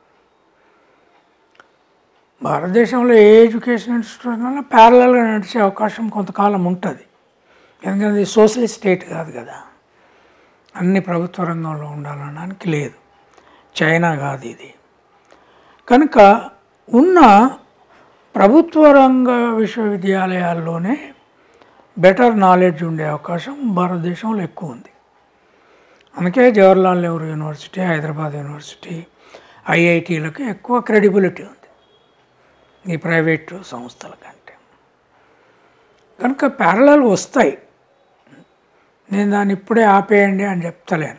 భారతదేశంలో ఏ ఎడ్యుకేషన్ ఇన్స్టిట్యూషన్లో ప్యారలల్గా నడిచే అవకాశం కొంతకాలం ఉంటుంది ఎందుకంటే ఇది సోషలిస్ట్ స్టేట్ కాదు కదా అన్ని ప్రభుత్వ రంగంలో ఉండాలనడానికి లేదు చైనా కాదు ఇది కనుక ఉన్న ప్రభుత్వ రంగ విశ్వవిద్యాలయాల్లోనే బెటర్ నాలెడ్జ్ ఉండే అవకాశం భారతదేశంలో ఎక్కువ ఉంది అందుకే జవహర్లాల్ నెహ్రూ యూనివర్సిటీ హైదరాబాద్ యూనివర్సిటీ ఐఐటీలకు ఎక్కువ క్రెడిబిలిటీ ఉంది ఈ ప్రైవేట్ సంస్థల కంటే కనుక ప్యారలల్ వస్తాయి నేను దాన్ని ఇప్పుడే ఆపేయండి అని చెప్తలేను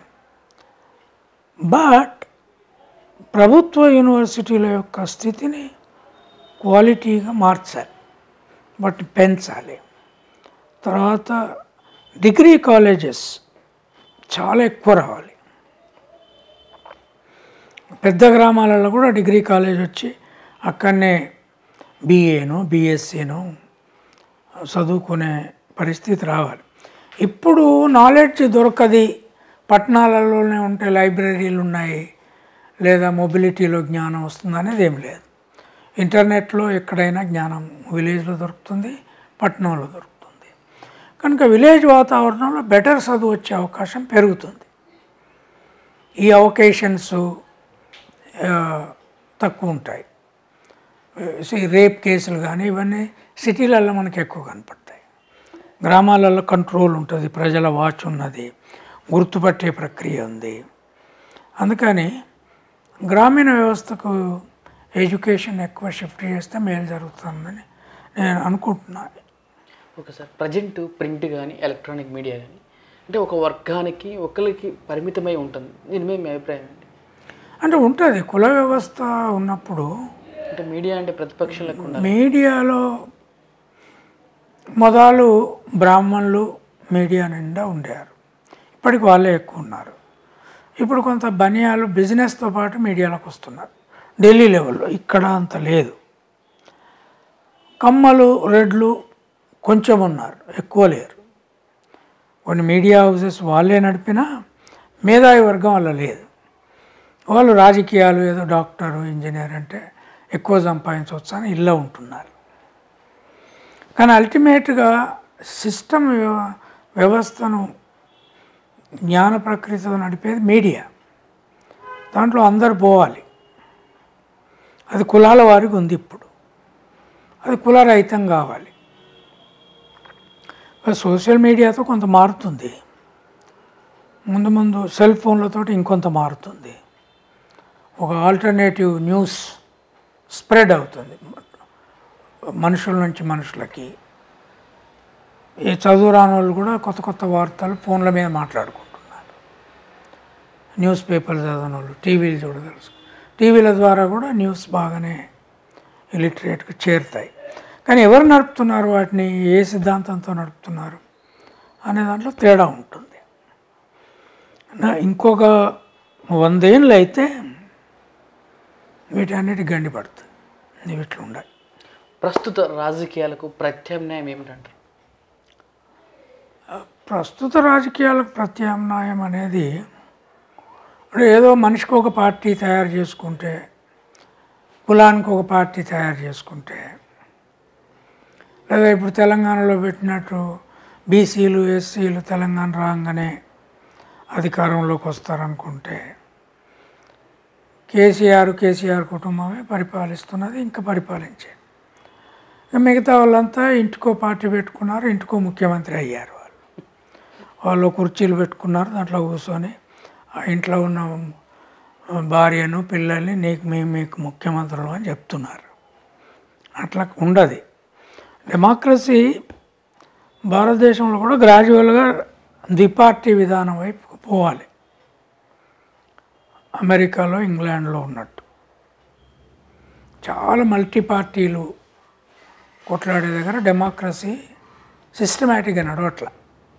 బట్ ప్రభుత్వ యూనివర్సిటీల యొక్క స్థితిని క్వాలిటీగా మార్చాలి వాటిని పెంచాలి తర్వాత డిగ్రీ కాలేజెస్ చాలా ఎక్కువ రావాలి పెద్ద గ్రామాలలో కూడా డిగ్రీ కాలేజ్ వచ్చి అక్కడనే బీఏను బీఎస్సీను చదువుకునే పరిస్థితి రావాలి ఇప్పుడు నాలెడ్జ్ దొరకది పట్టణాలలోనే ఉంటే లైబ్రరీలు ఉన్నాయి లేదా మొబిలిటీలో జ్ఞానం వస్తుంది అనేది ఏం లేదు ఇంటర్నెట్లో ఎక్కడైనా జ్ఞానం విలేజ్లో దొరుకుతుంది పట్టణంలో దొరుకుతుంది కనుక విలేజ్ వాతావరణంలో బెటర్ చదువు వచ్చే అవకాశం పెరుగుతుంది ఈ అవకేషన్స్ తక్కువ ఉంటాయి సి- రేప్ కేసులు కానీ ఇవన్నీ సిటీలలో మనకి ఎక్కువ కనపడతాయి గ్రామాలలో కంట్రోల్ ఉంటుంది ప్రజల వాచ్ ఉన్నది గుర్తుపట్టే ప్రక్రియ ఉంది అందుకని గ్రామీణ వ్యవస్థకు ఎడ్యుకేషన్ ఎక్కువ షిఫ్ట్ చేస్తే మేలు జరుగుతుందని నేను అనుకుంటున్నాను ఓకే సార్ ప్రజెంట్ ప్రింట్ కానీ ఎలక్ట్రానిక్ మీడియా కానీ అంటే ఒక వర్గానికి ఒకరికి పరిమితమై ఉంటుంది దీని మీద మీ అభిప్రాయం ఏంటి అంటే ఉంటుంది కుల వ్యవస్థ ఉన్నప్పుడు అంటే మీడియా అంటే ప్రతిపక్షాలకు ఉండాలి మీడియాలో మొదలు బ్రాహ్మణులు మీడియా నిండా ఉండేవారు ఇప్పటికి వాళ్ళే ఎక్కువ ఉన్నారు ఇప్పుడు కొంత బనియాలు బిజినెస్తో పాటు మీడియాలోకి వస్తున్నారు ఢిల్లీ లెవెల్లో ఇక్కడ అంత లేదు కమ్మలు రెడ్లు కొంచెం ఉన్నారు ఎక్కువ లేరు కొన్ని మీడియా హౌసెస్ వాళ్ళే నడిపినా మేధావి వర్గం వల్ల లేదు వాళ్ళు రాజకీయాలు ఏదో డాక్టరు ఇంజనీర్ అంటే ఎక్కువ సంపాదించవచ్చు అని ఇల్లు ఉంటున్నారు కానీ అల్టిమేట్గా సిస్టమ్ వ్యవ- వ్యవస్థను జ్ఞాన ప్రక్రియతో నడిపేది మీడియా దాంట్లో అందరు పోవాలి అది కులాల వారికి ఉంది ఇప్పుడు అది కులరహితం కావాలి సోషల్ మీడియాతో కొంత మారుతుంది ముందు ముందు సెల్ ఫోన్లతో ఇంకొంత మారుతుంది ఒక ఆల్టర్నేటివ్ న్యూస్ స్ప్రెడ్ అవుతుంది మనుషుల నుంచి మనుషులకి ఈ చదువు రాని వాళ్ళు కూడా కొత్త కొత్త వార్తలు ఫోన్ల మీద మాట్లాడుకుంటున్నారు న్యూస్ పేపర్లు చదవని వాళ్ళు టీవీలు చూడగలుసు టీవీల ద్వారా కూడా న్యూస్ బాగానే ఇలిటరేట్గా చేరుతాయి కానీ ఎవరు నడుపుతున్నారు వాటిని ఏ సిద్ధాంతంతో నడుపుతున్నారు అనే దాంట్లో తేడా ఉంటుంది నా ఇంకొక వందేళ్ళు అయితే వీటన్నిటి గండి పడుతుంది ఇవి ఇట్లా ఉండాలి ప్రస్తుత రాజకీయాలకు ప్రత్యామ్నాయం ఏమిటంటారు ప్రస్తుత రాజకీయాలకు ప్రత్యామ్నాయం అనేది ఇప్పుడు ఏదో మనిషికి ఒక పార్టీ తయారు చేసుకుంటే కులానికి ఒక పార్టీ తయారు చేసుకుంటే లేదా ఇప్పుడు తెలంగాణలో పెట్టినట్టు బీసీలు ఎస్సీలు తెలంగాణ రాగానే అధికారంలోకి వస్తారనుకుంటే కేసీఆర్ కేసీఆర్ కుటుంబమే పరిపాలిస్తున్నది ఇంకా పరిపాలించే ఇక మిగతా వాళ్ళంతా ఇంటికో పార్టీ పెట్టుకున్నారు ఇంటికో ముఖ్యమంత్రి అయ్యారు వాళ్ళు వాళ్ళు కుర్చీలు పెట్టుకున్నారు దాంట్లో కూర్చొని ఆ ఇంట్లో ఉన్న భార్యను పిల్లల్ని నీకు మేము మీకు ముఖ్యమంత్రులు అని చెప్తున్నారు అట్లా ఉండదు డెమోక్రసీ భారతదేశంలో కూడా గ్రాడ్యువల్గా ద్విపార్టీ విధానం వైపు పోవాలి అమెరికాలో ఇంగ్లాండ్లో ఉన్నట్టు చాలా మల్టీ పార్టీలు కొట్లాడే దగ్గర డెమోక్రసీ సిస్టమేటిక్గా నడవట్ల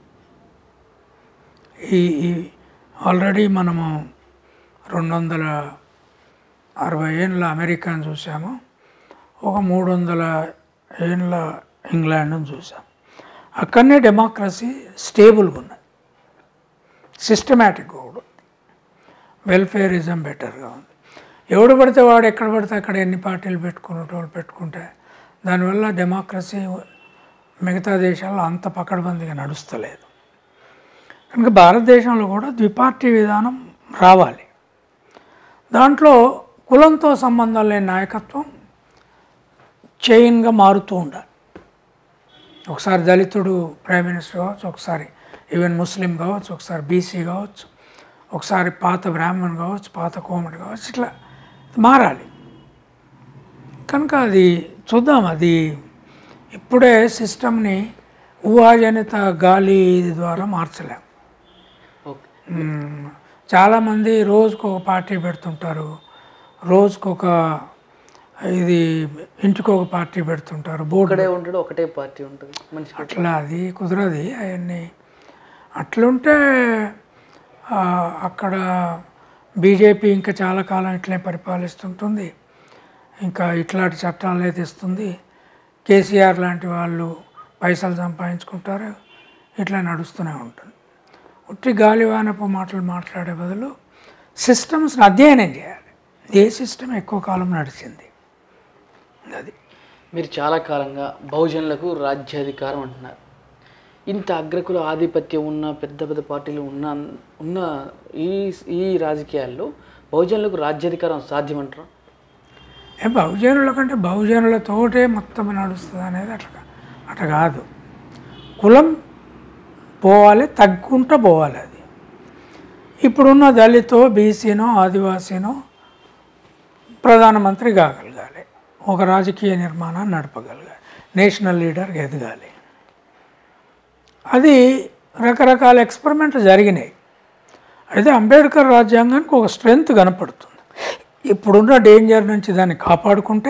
ఈ ఈ ఆల్రెడీ మనము రెండు వందల అరవై ఏళ్ళ అమెరికాను చూసాము ఒక మూడు వందల ఏళ్ళ ఇంగ్లాండ్ను చూసాం అక్కడనే డెమోక్రసీ స్టేబుల్గా ఉన్నది సిస్టమేటిక్గా కూడా వెల్ఫేరిజం బెటర్గా ఉంది ఎవడు పడితే వాడు ఎక్కడ పడితే అక్కడ ఎన్ని పార్టీలు పెట్టుకునేటోళ్ళు పెట్టుకుంటే దానివల్ల డెమోక్రసీ మిగతా దేశాల్లో అంత పకడ్బందీగా నడుస్తలేదు కనుక భారతదేశంలో కూడా ద్విపార్టీ విధానం రావాలి దాంట్లో కులంతో సంబంధం లేని నాయకత్వం చైన్గా మారుతూ ఉండాలి ఒకసారి దళితుడు ప్రైమ్ మినిస్టర్ కావచ్చు ఒకసారి ఈవెన్ ముస్లిం కావచ్చు ఒకసారి బీసీ కావచ్చు ఒకసారి పాత బ్రాహ్మణ్ కావచ్చు పాత కోమటి కావచ్చు ఇట్లా మారాలి కనుక అది చూద్దాం అది ఇప్పుడే సిస్టమ్ని ఊహాజనిత గాలి ద్వారా మార్చలేం ఓకే మ్మ్. చాలామంది రోజుకు ఒక పార్టీ పెడుతుంటారు రోజుకు ఒక ఇది ఇంటికి ఒక పార్టీ పెడుతుంటారు బోర్డు ఒకటే ఉంటాడు ఒకటే పార్టీ ఉంటుంది మంచి అట్లా అది కుదరది అవన్నీ అట్లుంటే ఆ, అక్కడ బీజేపీ ఇంకా చాలా కాలం ఇట్లే పరిపాలిస్తుంటుంది ఇంకా ఇట్లాంటి చట్టాలే తెస్తుంది కేసీఆర్ లాంటి వాళ్ళు పైసలు సంపాదించుకుంటారు ఇట్లా నడుస్తూనే ఉంటుంది ఉట్టి గాలివానపు మాటలు మాట్లాడే బదులు సిస్టమ్స్ని అధ్యయనం చేయాలి ఏ సిస్టమ్ ఎక్కువ కాలం నడిచింది అది మీరు చాలా కాలంగా బహుజనులకు రాజ్యాధికారం అంటున్నారు ఇంత అగ్రకుల ఆధిపత్యం ఉన్న పెద్ద పెద్ద పార్టీలు ఉన్న ఉన్న ఈ ఈ రాజకీయాల్లో బహుజనులకు రాజ్యాధికారం సాధ్యమంటారా ఏ బహుజనుల కంటే బహుజనులతోటే మొత్తం నడుస్తుంది అనేది అట్లా అట్లా కాదు కులం పోవాలి తగ్గుకుంటూ పోవాలి అది ఇప్పుడున్న దళితో బీసీనో ఆదివాసీనో ప్రధానమంత్రి కాగలగాలి ఒక రాజకీయ నిర్మాణాన్ని నడపగలగాలి నేషనల్ లీడర్ ఎదగాలి అది రకరకాల ఎక్స్పెరిమెంట్లు జరిగినాయి అయితే అంబేద్కర్ రాజ్యాంగానికి ఒక స్ట్రెంగ్త్ కనపడుతుంది ఇప్పుడున్న డేంజర్ నుంచి దాన్ని కాపాడుకుంటే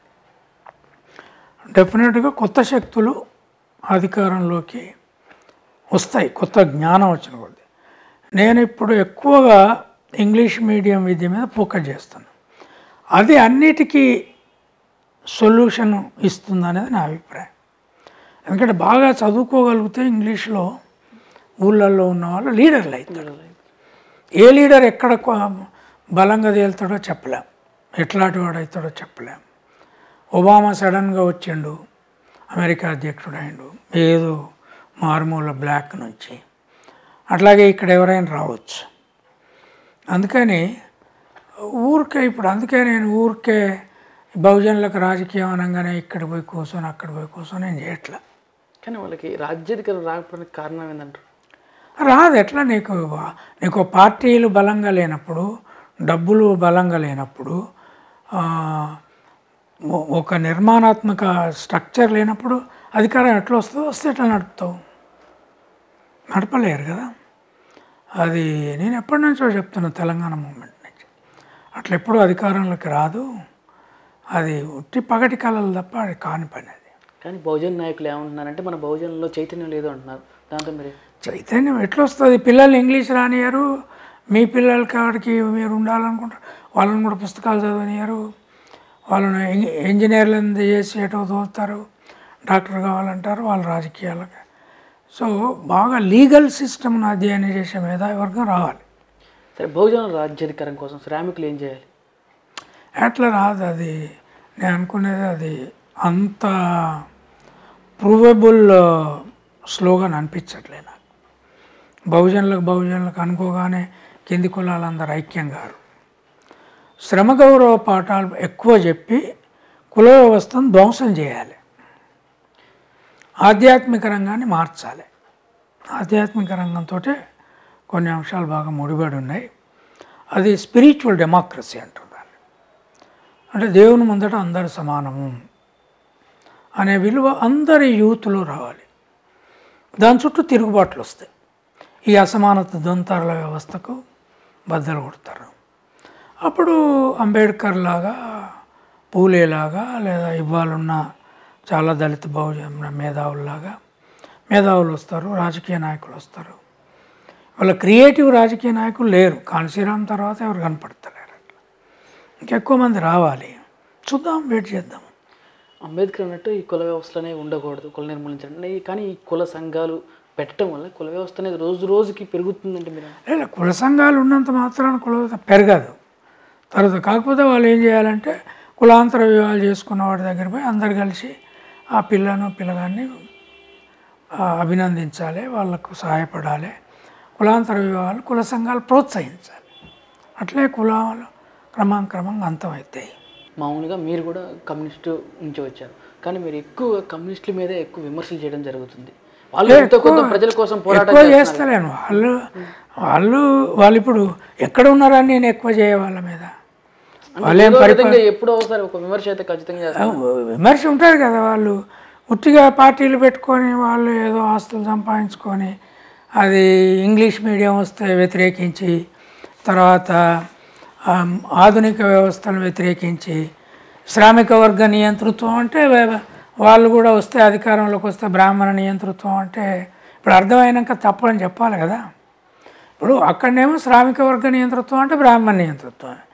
డెఫినెట్గా కొత్త శక్తులు అధికారంలోకి వస్తాయి కొత్త జ్ఞానం వచ్చిన కొద్ది నేను ఇప్పుడు ఎక్కువగా ఇంగ్లీష్ మీడియం విద్య మీద ఫోకస్ చేస్తాను అది అన్నిటికీ సొల్యూషన్ ఇస్తుంది అనేది నా అభిప్రాయం ఎందుకంటే బాగా చదువుకోగలిగితే ఇంగ్లీష్లో ఊళ్ళల్లో ఉన్న వాళ్ళు లీడర్లు అవుతారు ఏ లీడర్ ఎక్కడ కొ- బలంగా తేలుతాడో చెప్పలేం ఎట్లాంటి వాడు అవుతాడో చెప్పలేం ఒబామా సడన్గా వచ్చిండు అమెరికా అధ్యక్షుడు అయిండు ఏదో మారుమూల బ్లాక్ నుంచి అట్లాగే ఇక్కడ ఎవరైనా రావచ్చు అందుకని ఊరికే ఇప్పుడు అందుకే నేను ఊరికే బహుజనులకు రాజకీయం అనగానే ఇక్కడ పోయి కూర్చొని అక్కడ పోయి కూర్చొని నేను చేయట్లా కానీ వాళ్ళకి రాజ్యాధికారం రాకపోవడానికి కారణం ఏంటంటారు రాదు ఎట్లా నీకు నీకు పార్టీలు బలంగా లేనప్పుడు డబ్బులు బలంగా లేనప్పుడు ఆ, ఒ- ఒక నిర్మాణాత్మక స్ట్రక్చర్ లేనప్పుడు అధికారం ఎట్లా వస్తుందో వస్తే ఎట్లా నడుపుతావు నడపలేరు కదా అది నేను ఎప్పటి నుంచో చెప్తున్నా తెలంగాణ మూమెంట్ నుంచి అట్లా ఎప్పుడు అధికారంలోకి రాదు అది ఉట్టి పగటి కళలు తప్ప అది కాని పని అది కానీ బహుజన్ నాయకులు ఏమంటున్నారంటే మన బహుజనంలో చైతన్యం లేదు అంటున్నారు దాంతో మీరు చైతన్యం ఎట్లా వస్తుంది పిల్లలు ఇంగ్లీష్ రానియరు మీ పిల్లల కాడికి మీరు ఉండాలనుకుంటారు వాళ్ళని కూడా పుస్తకాలు చదవనియరు వాళ్ళని ఇంజ- ఇంజనీర్లను చేసి ఎటో తోలుతారు డాక్టర్ కావాలంటారు వాళ్ళ రాజకీయాలకు సో బాగా లీగల్ సిస్టమ్ను అధ్యయనం చేసే మేధావర్గం రావాలి సరే బహుజన రాజ్యాధికారం కోసం శ్రామికులు ఏం చేయాలి అట్లా రాదు అది నేను అనుకునేది అది అంత ప్రూవబుల్ స్లోగన్ అనిపించట్లే నాకు బహుజనులకు బహుజనులకు అనుకోగానే కింది కులాలందరూ ఐక్యం గారు శ్రమ గౌరవ పాఠాలు ఎక్కువ చెప్పి కుల వ్యవస్థను ధ్వంసం చేయాలి ఆధ్యాత్మిక రంగాన్ని మార్చాలి ఆధ్యాత్మిక రంగంతో కొన్ని అంశాలు బాగా ముడిపడి ఉన్నాయి అది స్పిరిచువల్ డెమోక్రసీ అంటారు దాన్ని అంటే దేవుని ముందట అందరు సమానము అనే విలువ అందరి యూత్లో రావాలి దాని చుట్టూ తిరుగుబాట్లు వస్తాయి ఈ అసమానత ద్వంతాల వ్యవస్థకు బద్దలు కొడతారు అప్పుడు అంబేద్కర్ లాగా పూలేలాగా లేదా ఇవ్వాలున్న చాలా దళిత బహుజన మేధావుల్లాగా మేధావులు వస్తారు రాజకీయ నాయకులు వస్తారు వాళ్ళ క్రియేటివ్ రాజకీయ నాయకులు లేరు కాన్సీరామ్ తర్వాత ఎవరు కనపడతలేరు అట్లా ఇంకెక్కువ మంది రావాలి చూద్దాం వెయిట్ చేద్దాం అంబేద్కర్ అన్నట్టు ఈ కుల వ్యవస్థనే ఉండకూడదు కుల నిర్మూలించండి కానీ ఈ కుల సంఘాలు పెట్టడం వల్ల కుల వ్యవస్థ అనేది రోజు రోజుకి పెరుగుతుందంటే మీరు లేదా కుల సంఘాలు ఉన్నంత మాత్రాన కుల పెరగదు తర్వాత కాకపోతే వాళ్ళు ఏం చేయాలంటే కులాంతర వివాహాలు చేసుకున్న వాడి దగ్గర పోయి అందరు కలిసి ఆ పిల్లను పిల్లగాన్ని ఆ, అభినందించాలి వాళ్ళకు సహాయపడాలి కులాంతర వివాహాలు కుల సంఘాలు ప్రోత్సహించాలి అట్లే కులాలు క్రమాంక్రమంగా అంతమవుతాయి మామూలుగా మీరు కూడా కమ్యూనిస్టు నుంచి వచ్చారు కానీ మీరు ఎక్కువ కమ్యూనిస్టుల మీదే ఎక్కువ విమర్శలు చేయడం జరుగుతుంది వాళ్ళు ఎంతో కొంత ప్రజల కోసం పోరాటం ఎక్కువ చేస్తున్నారు. చేస్తలేను వాళ్ళు వాళ్ళు వాళ్ళు ఇప్పుడు ఎక్కడ ఉన్నారని నేను ఎక్కువ చేయ వాళ్ళ మీద అంటే ఏదో విధంగా ఎప్పుడో ఒకసారి ఒక విమర్శ అయితే ఖచ్చితంగా చేస్తారు. విమర్శ ఉంటుంది కదా వాళ్ళు ఉట్టిగా పార్టీలు పెట్టుకొని వాళ్ళు ఏదో ఆస్తులు సంపాదించుకొని అది ఇంగ్లీష్ మీడియం వస్తే వ్యతిరేకించి తర్వాత ఆమ్, ఆధునిక వ్యవస్థను వ్యతిరేకించి శ్రామిక వర్గ నియంతృత్వం అంటే వే- వాళ్ళు కూడా వస్తే అధికారంలోకి వస్తే బ్రాహ్మణ నియంతృత్వం అంటే ఇప్పుడు అర్థమైనాక తప్పని చెప్పాలి కదా ఇప్పుడు అక్కడనేమో శ్రామిక వర్గ నియంతృత్వం అంటే బ్రాహ్మణ నియంతృత్వం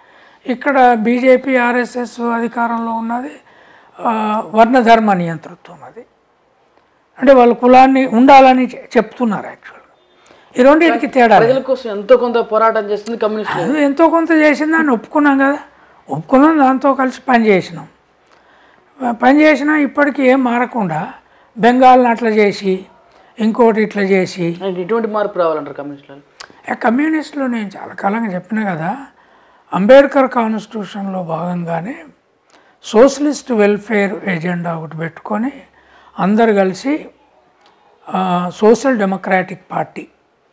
ఇక్కడ బీజేపీ ఆర్ఎస్ఎస్ అధికారంలో ఉన్నది ఆ, వర్ణధర్మ నియంతృత్వం అది అంటే వాళ్ళు కులాన్ని ఉండాలని చె- చెప్తున్నారు యాక్చువల్గా ఈ రెండింటికి తేడా లేదు. ప్రజల కోసం ఎంతో కొంత పోరాటం చేస్తుంది కమ్యూనిస్ట్ అది ఎంతో కొంత చేసింది దాన్ని ఒప్పుకున్నాం కదా ఒప్పుకున్నాం దాంతో కలిసి పని చేసినాం పని చేసినా ఇప్పటికీ ఏం మారకుండా బెంగాల్ని అట్లా చేసి ఇంకోటి ఇట్లా చేసి అంటే ఇటువంటి మార్పు రావాలంటారు కమ్యూనిస్టులు ఆ కమ్యూనిస్టులు నేను చాలా కాలంగా చెప్పిన కదా అంబేద్కర్ కాన్స్టిట్యూషన్లో భాగంగానే సోషలిస్ట్ వెల్ఫేర్ ఎజెండా ఒకటి పెట్టుకొని అందరు కలిసి ఆ, సోషల్ డెమోక్రాటిక్ పార్టీ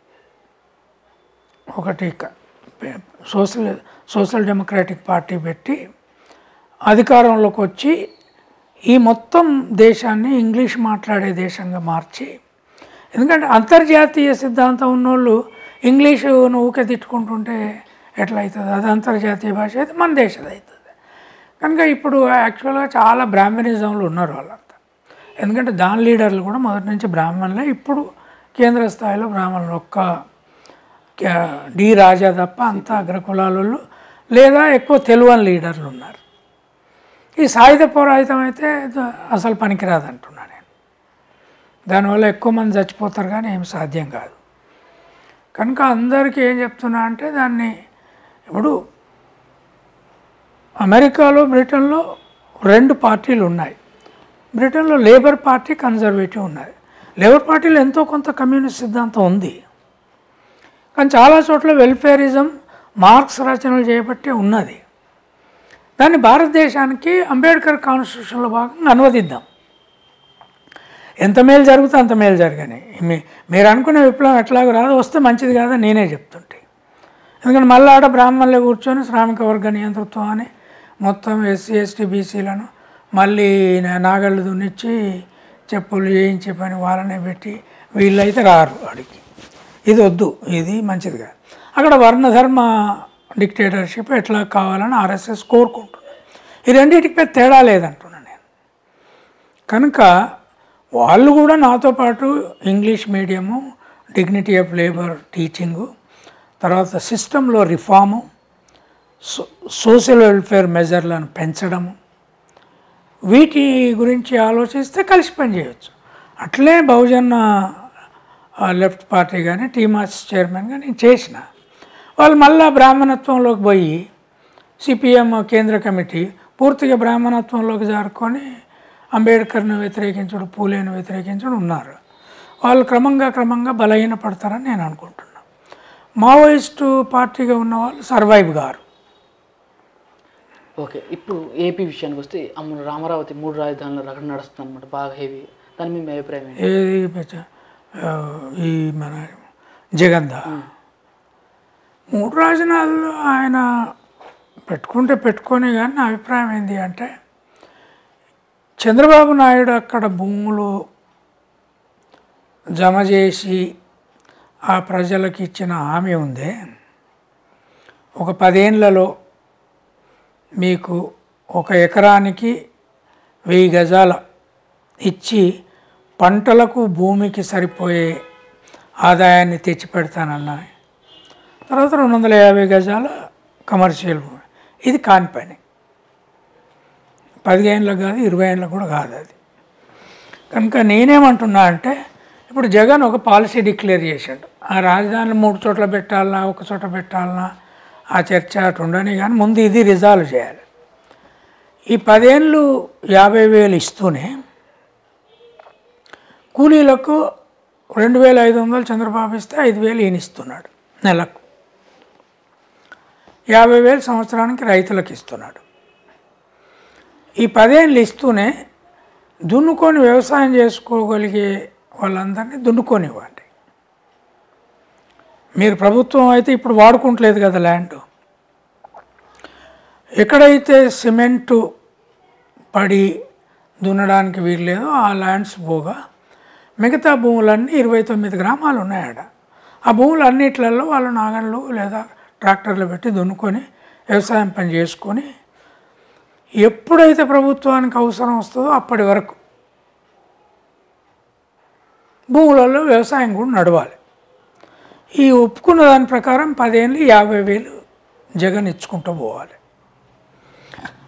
ఒకటి క- పె- సోషల్ సోషల్ డెమోక్రాటిక్ పార్టీ పెట్టి అధికారంలోకి వచ్చి ఈ మొత్తం దేశాన్ని ఇంగ్లీష్ మాట్లాడే దేశంగా మార్చి ఎందుకంటే అంతర్జాతీయ సిద్ధాంతం ఉన్నోళ్ళు ఇంగ్లీషు ఊకే తిట్టుకుంటుంటే ఎట్లా అవుతుంది అది అంతర్జాతీయ భాష అయితే మన దేశది అవుతుంది కనుక ఇప్పుడు యాక్చువల్గా చాలా బ్రాహ్మణిజంలు ఉన్నారు వాళ్ళంతా ఎందుకంటే దాని లీడర్లు కూడా మొదటి నుంచి బ్రాహ్మణులే ఇప్పుడు కేంద్ర స్థాయిలో బ్రాహ్మణులు ఒక్క క- డి రాజా తప్ప అంతా అగ్రకులాలు లేదా ఎక్కువ తెలువని లీడర్లు ఉన్నారు ఈ సాయుధ పోరాయుధం అయితే ద- అసలు పనికిరాదు అంటున్నా నేను దానివల్ల ఎక్కువ మంది చచ్చిపోతారు కానీ ఏం సాధ్యం కాదు కనుక అందరికీ ఏం చెప్తున్నా అంటే దాన్ని ఇప్పుడు అమెరికాలో బ్రిటన్లో రెండు పార్టీలు ఉన్నాయి బ్రిటన్లో లేబర్ పార్టీ కన్జర్వేటివ్ ఉన్నది లేబర్ పార్టీలో ఎంతో కొంత కమ్యూనిస్ట్ సిద్ధాంతం ఉంది కానీ చాలా చోట్ల వెల్ఫేరిజం మార్క్స్ రచనలు చేయబట్టే ఉన్నది దాన్ని భారతదేశానికి అంబేద్కర్ కాన్స్టిట్యూషన్లో భాగంగా అనువదిద్దాం ఎంత మేలు జరిగితే అంత మేలు జరగని మీ- మీరు అనుకునే విప్లవం ఎట్లాగో రాదు వస్తే మంచిది కాదని నేనే చెప్తుంటే ఎందుకంటే మళ్ళీ ఆడ బ్రాహ్మణులే కూర్చొని శ్రామిక వర్గ నియంతృత్వం అని మొత్తం ఎస్సీ ఎస్టీ బీసీలను మళ్ళీ నా- నాగళ్ళు దున్నిచ్చి చెప్పులు చేయించే పని వాళ్ళనే పెట్టి వీళ్ళైతే రారు వాడికి ఇది వద్దు ఇది మంచిది కాదు అక్కడ వర్ణధర్మ డిక్టేటర్షిప్ ఎట్లా కావాలని ఆర్ఎస్ఎస్ కోరుకుంటున్నాను ఈ రెండింటికి పెద్ద తేడా లేదంటున్నాను నేను కనుక వాళ్ళు కూడా నాతో పాటు English medium dignity of labour teaching తర్వాత సిస్టంలో రిఫార్ము సో సోషల్ వెల్ఫేర్ మెజర్లను పెంచడము వీటి గురించి ఆలోచిస్తే కలిసి పనిచేయవచ్చు అట్లే బహుజన్ ఆ, లెఫ్ట్ పార్టీ కానీ టీమాస్ చైర్మన్గా నేను చేసిన వాళ్ళు మళ్ళా బ్రాహ్మణత్వంలోకి పోయి సిపిఎం కేంద్ర కమిటీ పూర్తిగా బ్రాహ్మణత్వంలోకి జారుకొని అంబేద్కర్ను వ్యతిరేకించడం పూలేను వ్యతిరేకించడం ఉన్నారు వాళ్ళు క్రమంగా క్రమంగా బలహీన పడతారని నేను అనుకుంటున్నాను మావోయిస్టు పార్టీగా ఉన్న వాళ్ళు సర్వైవ్ గారు ఓకే ఇప్పుడు ఏపీ విషయానికి వస్తే అమ్మ రామరావతి మూడు రాజధానుల రగడ నడుస్తుంది అనమాట బాగా హెవీ దాని మీద మీ అభిప్రాయం ఏంటి ఏది పెద్ద- ఆ, ఈ మన జగంద మూడు రాజనాలు ఆయన పెట్టుకుంటే పెట్టుకొని కానీ నా అభిప్రాయం ఏంటి అంటే చంద్రబాబు నాయుడు అక్కడ భూములు జమ చేసి ఆ ప్రజలకు ఇచ్చిన హామీ ఉందే ఒక పదేళ్లలో మీకు ఒక ఎకరానికి వెయ్యి గజాల ఇచ్చి పంటలకు భూమికి సరిపోయే ఆదాయాన్ని తెచ్చి పెడతానన్నా తర్వాత రెండు వందల యాభై గజాల కమర్షియల్ భూమి ఇది కాని పని పదిహేనులకు కాదు ఇరవై ఏళ్ళకు కూడా కాదు అది కనుక నేనేమంటున్నా అంటే ఇప్పుడు జగన్ ఒక పాలసీ డిక్లేర్ చేశాడు ఆ రాజధానిని మూడు చోట్ల పెట్టాలన్నా ఒక చోట పెట్టాలన్నా ఆ చర్చ అటు ఉండని కానీ ముందు ఇది రిజాల్వ్ చేయాలి ఈ పదేళ్ళు యాభై వేలు ఇస్తూనే కూలీలకు రెండు వేల ఐదు వందలు చంద్రబాబు ఇస్తే ఐదు వేలు ఈయన ఇస్తున్నాడు నెలకు యాభై వేలు సంవత్సరానికి రైతులకు ఇస్తున్నాడు ఈ పదేళ్ళు ఇస్తూనే దున్నుకొని వ్యవసాయం చేసుకోగలిగే వాళ్ళందరినీ దున్నుకొనివ్వండి మీరు ప్రభుత్వం అయితే ఇప్పుడు వాడుకుంటలేదు కదా ల్యాండ్ ఎక్కడైతే సిమెంటు పడి దున్నడానికి వీల్లేదో ఆ ల్యాండ్స్ పోగా మిగతా భూములన్నీ ఇరవై తొమ్మిది గ్రామాలు ఉన్నాయట ఆ భూములన్నిట్లలో వాళ్ళు నాగళ్ళు లేదా ట్రాక్టర్లు పెట్టి దున్నుకొని వ్యవసాయం పని చేసుకొని ఎప్పుడైతే ప్రభుత్వానికి అవసరం వస్తుందో అప్పటి వరకు భూములలో వ్యవసాయం కూడా నడవాలి ఈ ఒప్పుకున్న దాని ప్రకారం పదేళ్ళు యాభై వేలు జగన్ ఇచ్చుకుంటూ పోవాలి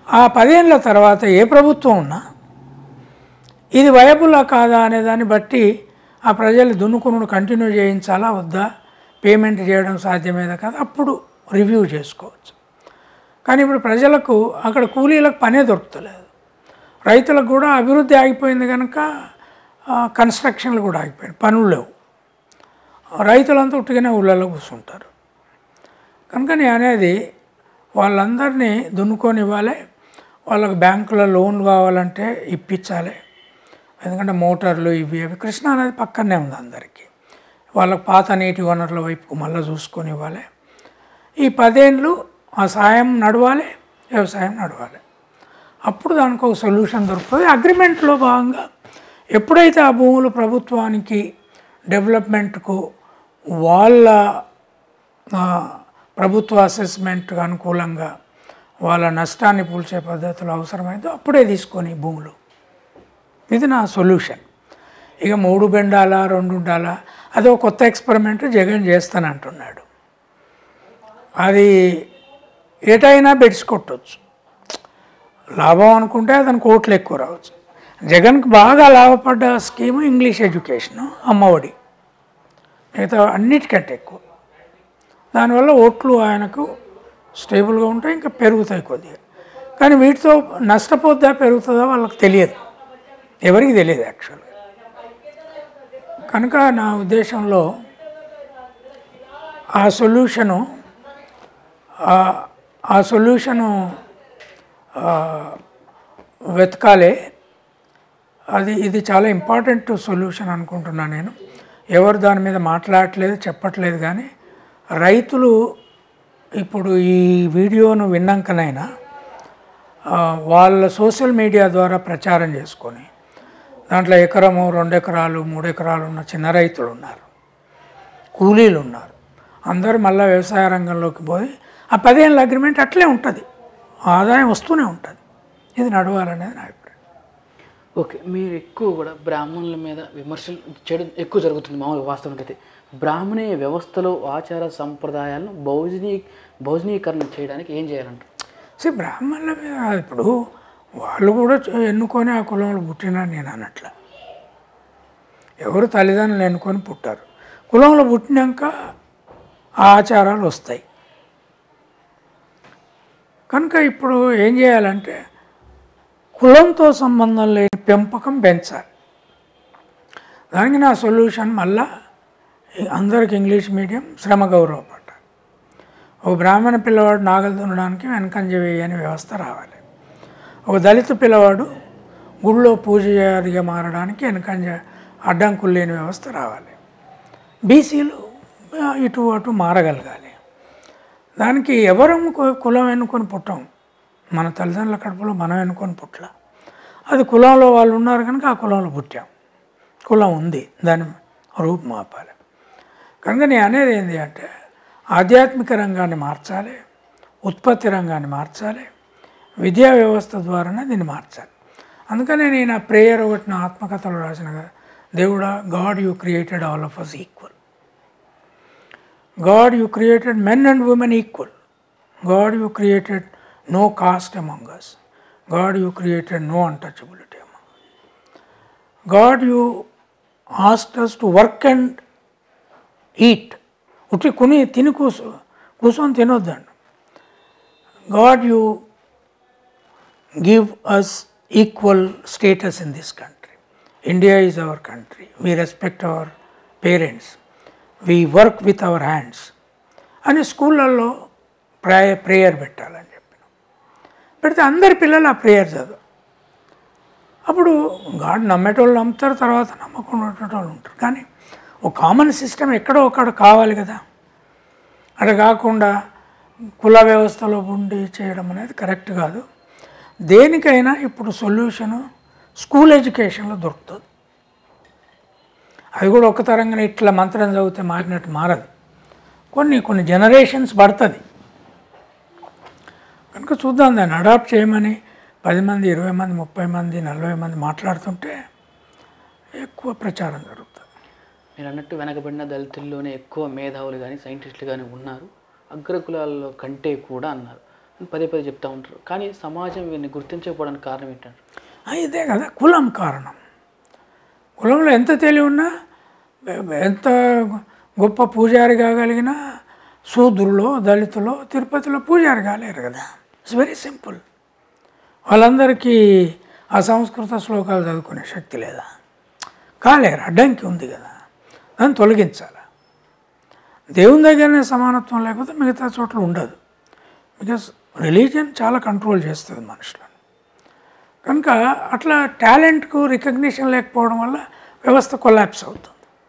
ఆ పదేళ్ళ తర్వాత ఏ ప్రభుత్వం ఉన్నా ఇది వయబులా కాదా అనే దాన్ని బట్టి ఆ ప్రజలు దున్నుకునుడు కంటిన్యూ చేయించాలా వద్దా పేమెంట్ చేయడం సాధ్యమేదా కాదు అప్పుడు రివ్యూ చేసుకోవచ్చు కానీ ఇప్పుడు ప్రజలకు అక్కడ కూలీలకు పనే దొరుకుతలేదు రైతులకు కూడా అభివృద్ధి ఆగిపోయింది కనుక ఆ, కన్స్ట్రక్షన్లు కూడా ఆగిపోయింది పనులు లేవు రైతులంతా ఉట్టిగానే ఊళ్ళలో కూర్చుంటారు కనుక నేను అనేది వాళ్ళందరినీ దున్నుకొని ఇవ్వాలి వాళ్ళకి బ్యాంకులో లోన్ కావాలంటే ఇప్పించాలి ఎందుకంటే మోటార్లు ఇవి అవి కృష్ణా అనేది పక్కనే ఉంది అందరికీ వాళ్ళకి పాత నీటి వనరుల వైపు మళ్ళీ చూసుకొని ఇవ్వాలి ఈ పదేళ్ళు ఆ సాయం నడవాలి వ్యవసాయం నడవాలి అప్పుడు దానికి ఒక సొల్యూషన్ దొరుకుతుంది అగ్రిమెంట్లో భాగంగా ఎప్పుడైతే ఆ భూములు ప్రభుత్వానికి డెవలప్మెంట్కు వాళ్ళ ఆ, ప్రభుత్వ అసెస్మెంట్ అనుకూలంగా వాళ్ళ నష్టాన్ని పూల్చే పద్ధతులు అవసరమైందో అప్పుడే తీసుకొని భూములు ఇది నా సొల్యూషన్ ఇక మూడు బెండాలా రెండు ఉండాలా అదో కొత్త ఎక్స్పెరిమెంట్ జగన్ చేస్తానంటున్నాడు అది ఎటైనా బెడ్స్ కొట్టవచ్చు లాభం అనుకుంటే అతనికి ఓట్లు ఎక్కువ రావచ్చు జగన్కి బాగా లాభపడ్డ స్కీము ఇంగ్లీష్ ఎడ్యుకేషను అమ్మఒడి మిగతా అన్నిటికంటే ఎక్కువ దానివల్ల ఓట్లు ఆయనకు స్టేబుల్గా ఉంటాయి ఇంకా పెరుగుతాయి కొద్దిగా కానీ వీటితో నష్టపోద్దా పెరుగుతుందా వాళ్ళకి తెలియదు ఎవరికి తెలియదు యాక్చువల్గా కనుక నా ఉద్దేశంలో ఆ సొల్యూషను ఆ- ఆ సొల్యూషను ఆ, వెతకాలి అది ఇది చాలా ఇంపార్టెంట్ సొల్యూషన్ అనుకుంటున్నాను నేను ఎవరు దాని మీద మాట్లాడట్లేదు చెప్పట్లేదు కానీ రైతులు ఇప్పుడు ఈ వీడియోను విన్నాకనైనా ఆ, వాళ్ళ సోషల్ మీడియా ద్వారా ప్రచారం చేసుకొని దాంట్లో ఎకరము రెండు ఎకరాలు మూడు ఎకరాలు ఉన్న చిన్న రైతులు ఉన్నారు కూలీలు ఉన్నారు అందరూ మళ్ళీ వ్యవసాయ రంగంలోకి పోయి ఆ పదిహేనుల అగ్రిమెంట్ అట్లే ఉంటుంది ఆదాయం వస్తూనే ఉంటుంది ఇది నడవాలనేది నా అభిప్రాయం ఓకే మీరు ఎక్కువ కూడా బ్రాహ్మణుల మీద విమర్శలు చేయడం ఎక్కువ జరుగుతుంది మామూలుగా వాస్తవానికి అయితే బ్రాహ్మణీయ వ్యవస్థలో ఆచార సంప్రదాయాలను భోజనీ భోజనీకరణ చేయడానికి ఏం చేయాలంటారు సే బ్రాహ్మణుల మీద ఇప్పుడు వాళ్ళు కూడా చ- ఎన్నుకొని ఆ కులంలో పుట్టినా నేను అన్నట్ల ఎవరు తల్లిదండ్రులు ఎన్నుకొని పుట్టారు కులంలో పుట్టినాక ఆ ఆచారాలు వస్తాయి కనుక ఇప్పుడు ఏం చేయాలంటే కులంతో సంబంధం లేని పెంపకం పెంచాలి దానికి నా సొల్యూషన్ మళ్ళా ఈ అందరికి ఇంగ్లీష్ మీడియం శ్రమ గౌరవ పాఠ ఒక బ్రాహ్మణ పిల్లవాడు నాగలు దున్నడానికి వెనకంజ వేయని వ్యవస్థ రావాలి ఒక దళిత పిల్లవాడు గుళ్ళో పూజారిగా మారడానికి వెనకంజ అడ్డంకులు లేని వ్యవస్థ రావాలి బీసీలు ఆ, ఇటు అటు మారగలగాలి దానికి ఎవరు కు- కులం ఎన్నుకొని పుట్టాం మన తల్లిదండ్రుల కడుపులో మనం ఎన్నుకొని పుట్టల అది కులంలో వాళ్ళు ఉన్నారు కనుక ఆ కులంలో పుట్టాం కులం ఉంది దాని రూపు మాపాలి కనుక నేను అనేది ఏంటి అంటే ఆధ్యాత్మిక రంగాన్ని మార్చాలి ఉత్పత్తి రంగాన్ని మార్చాలి విద్యా వ్యవస్థ ద్వారానే దీన్ని మార్చాలి అందుకనే నేను ఆ ప్రేయర్ ఒకటి నా ఆత్మకథలో రాసిన కదా దేవుడా God you created all of us equal God you created men and women equal God you created no caste among us God you created no untouchability among God you ask us to work and eat ఉట్టి కొని తిని కూసు కూర్చొని తినొద్దండి God you give us equal status in this country India is our country we respect our parents we work with our hands అని స్కూళ్ళల్లో ప్రాయ prayer పెట్టాలని చెప్పిన పెడితే అందరి పిల్లలు ఆ ప్రేయర్ చదువు అప్పుడు గాడ్ నమ్మేటోళ్ళు నమ్ముతారు తర్వాత నమ్మకుండా ఉండేటోళ్ళు ఉంటారు కానీ ఒక కామన్ సిస్టమ్ ఎక్కడో ఒకడ కావాలి కదా అటు కాకుండా కుల వ్యవస్థలో ఉండి చేయడం అనేది కరెక్ట్ కాదు దేనికైనా ఇప్పుడు సొల్యూషను స్కూల్ ఎడ్యుకేషన్లో దొరుకుతుంది అది కూడా ఒక తరంగానే ఇట్లా మంత్రం చదివితే మారినట్టు మారదు కొన్ని కొన్ని జనరేషన్స్ పడుతుంది కనుక చూద్దాం దాన్ని అడాప్ట్ చేయమని పది మంది ఇరవై మంది ముప్పై మంది నలభై మంది మాట్లాడుతుంటే ఎక్కువ ప్రచారం జరుగుతుంది మీరు అన్నట్టు వెనకబడిన దళితుల్లోనే ఎక్కువ మేధావులు కానీ సైంటిస్టులు కానీ ఉన్నారు అగ్రకులాల్లో కంటే కూడా అన్నారు పదే పదే చెప్తా ఉంటారు కానీ సమాజం వీరిని గుర్తించకపోవడానికి కారణం ఏంటంటారు ఆ, ఇదే కదా కులం కారణం కులంలో ఎంత తెలివి ఉన్నా ఎ- ఎంత గొప్ప పూజారి కాగలిగినా శూద్రులో దళితులో తిరుపతిలో పూజారి కాలేరు కదా ఇట్స్ వెరీ సింపుల్ వాళ్ళందరికీ ఆ సంస్కృత శ్లోకాలు చదువుకునే శక్తి లేదా కాలేరు అడ్డంకి ఉంది కదా దాన్ని తొలగించాలి దేవుని దగ్గరనే సమానత్వం లేకపోతే మిగతా చోట్ల ఉండదు బికాస్ రిలీజియన్ చాలా కంట్రోల్ చేస్తుంది మనుషులను కనుక అట్లా టాలెంట్కు రికగ్నిషన్ లేకపోవడం వల్ల వ్యవస్థ కొలాప్స్ అవుతుంది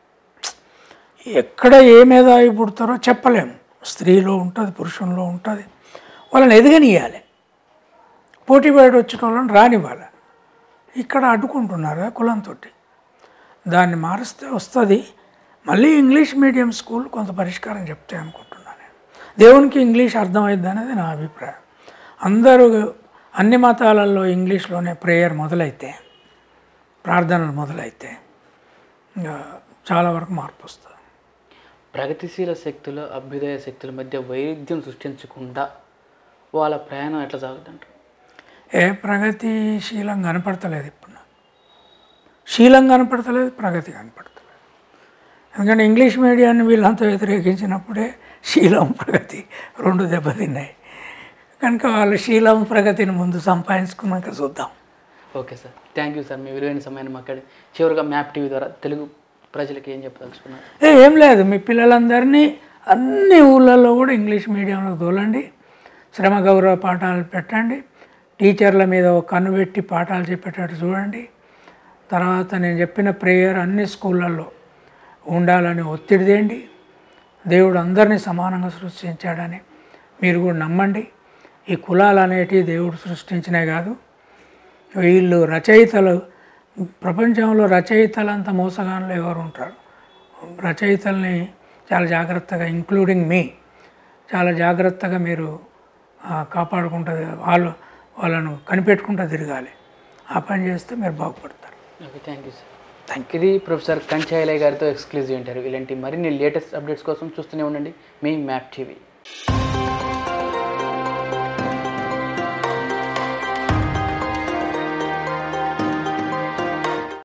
ఎక్కడ ఏ మేధావి పుడతారో చెప్పలేము స్త్రీలో ఉంటుంది పురుషుల్లో ఉంటుంది వాళ్ళని ఎదగనియాలి పోటీ బయట వచ్చిన వాళ్ళని రానివ్వాలి ఇక్కడ అడ్డుకుంటున్నారు కదా కులంతో దాన్ని మారిస్తే వస్తుంది మళ్ళీ ఇంగ్లీష్ మీడియం స్కూల్ కొంత పరిష్కారం చెప్తాయి అనుకుంటున్నాను నేను దేవునికి ఇంగ్లీష్ అర్థమైద్ది అనేది నా అభిప్రాయం అందరూ అన్ని మతాలలో ఇంగ్లీష్లోనే ప్రేయర్ మొదలైతే ప్రార్థనలు మొదలైతే ఇంకా చాలా వరకు మార్పు వస్తుంది ప్రగతిశీల శక్తుల అభ్యుదయ శక్తుల మధ్య వైరుధ్యం సృష్టించకుండా వాళ్ళ ప్రయాణం ఎట్లా సాగుతుంటారు ఏ ప్రగతిశీలం కనపడతలేదు ఇప్పుడు నాకు శీలం కనపడతలేదు ప్రగతి కనపడతలేదు ఎందుకంటే ఇంగ్లీష్ మీడియాన్ని వీళ్ళంతా వ్యతిరేకించినప్పుడే శీలం ప్రగతి రెండు దెబ్బతిన్నాయి కనుక వాళ్ళ శీలం ప్రగతిని ముందు సంపాదించుకున్నాక చూద్దాం okay sir thank you sir మీ విలువైన సమయాన్ని మాట్లాడి చివరిగా మ్యాప్ టీవీ ద్వారా తెలుగు ప్రజలకి ఏం చెప్పదలుచుకున్నారు ఏ, ఏం లేదు మీ పిల్లలందరినీ అన్ని ఊళ్ళల్లో కూడా ఇంగ్లీష్ మీడియంలో తోలండి శ్రమ గౌరవ పాఠాలు పెట్టండి టీచర్ల మీద ఒక కన్ను పెట్టి పాఠాలు చెప్పేటట్టు చూడండి తర్వాత నేను చెప్పిన ప్రేయర్ అన్ని స్కూళ్ళల్లో ఉండాలని ఒత్తిడి తేండి దేవుడు అందరినీ సమానంగా సృష్టించాడని మీరు కూడా నమ్మండి ఈ కులాలు అనేటివి దేవుడు సృష్టించినవి కాదు వీళ్ళు రచయితలు ప్రపంచంలో రచయితలంత మోసగాన్లు ఎవరు ఉంటారు రచయితల్ని చాలా జాగ్రత్తగా ఇంక్లూడింగ్ మీ చాలా జాగ్రత్తగా మీరు ఆ, కాపాడుకుంటుంది వాళ్ళు వాళ్ళను కనిపెట్టుకుంటూ తిరగాలి ఆ పని చేస్తే మీరు బాగుపడతారు okay thank you sir thank ఇది ప్రొఫెసర్ కంచాయలయ్య గారితో ఎక్స్క్లూజివ్ ఇంటర్వ్యూ ఇలాంటి మరిన్ని లేటెస్ట్ అప్డేట్స్ కోసం చూస్తూనే ఉండండి మీ మ్యాప్ టీవీ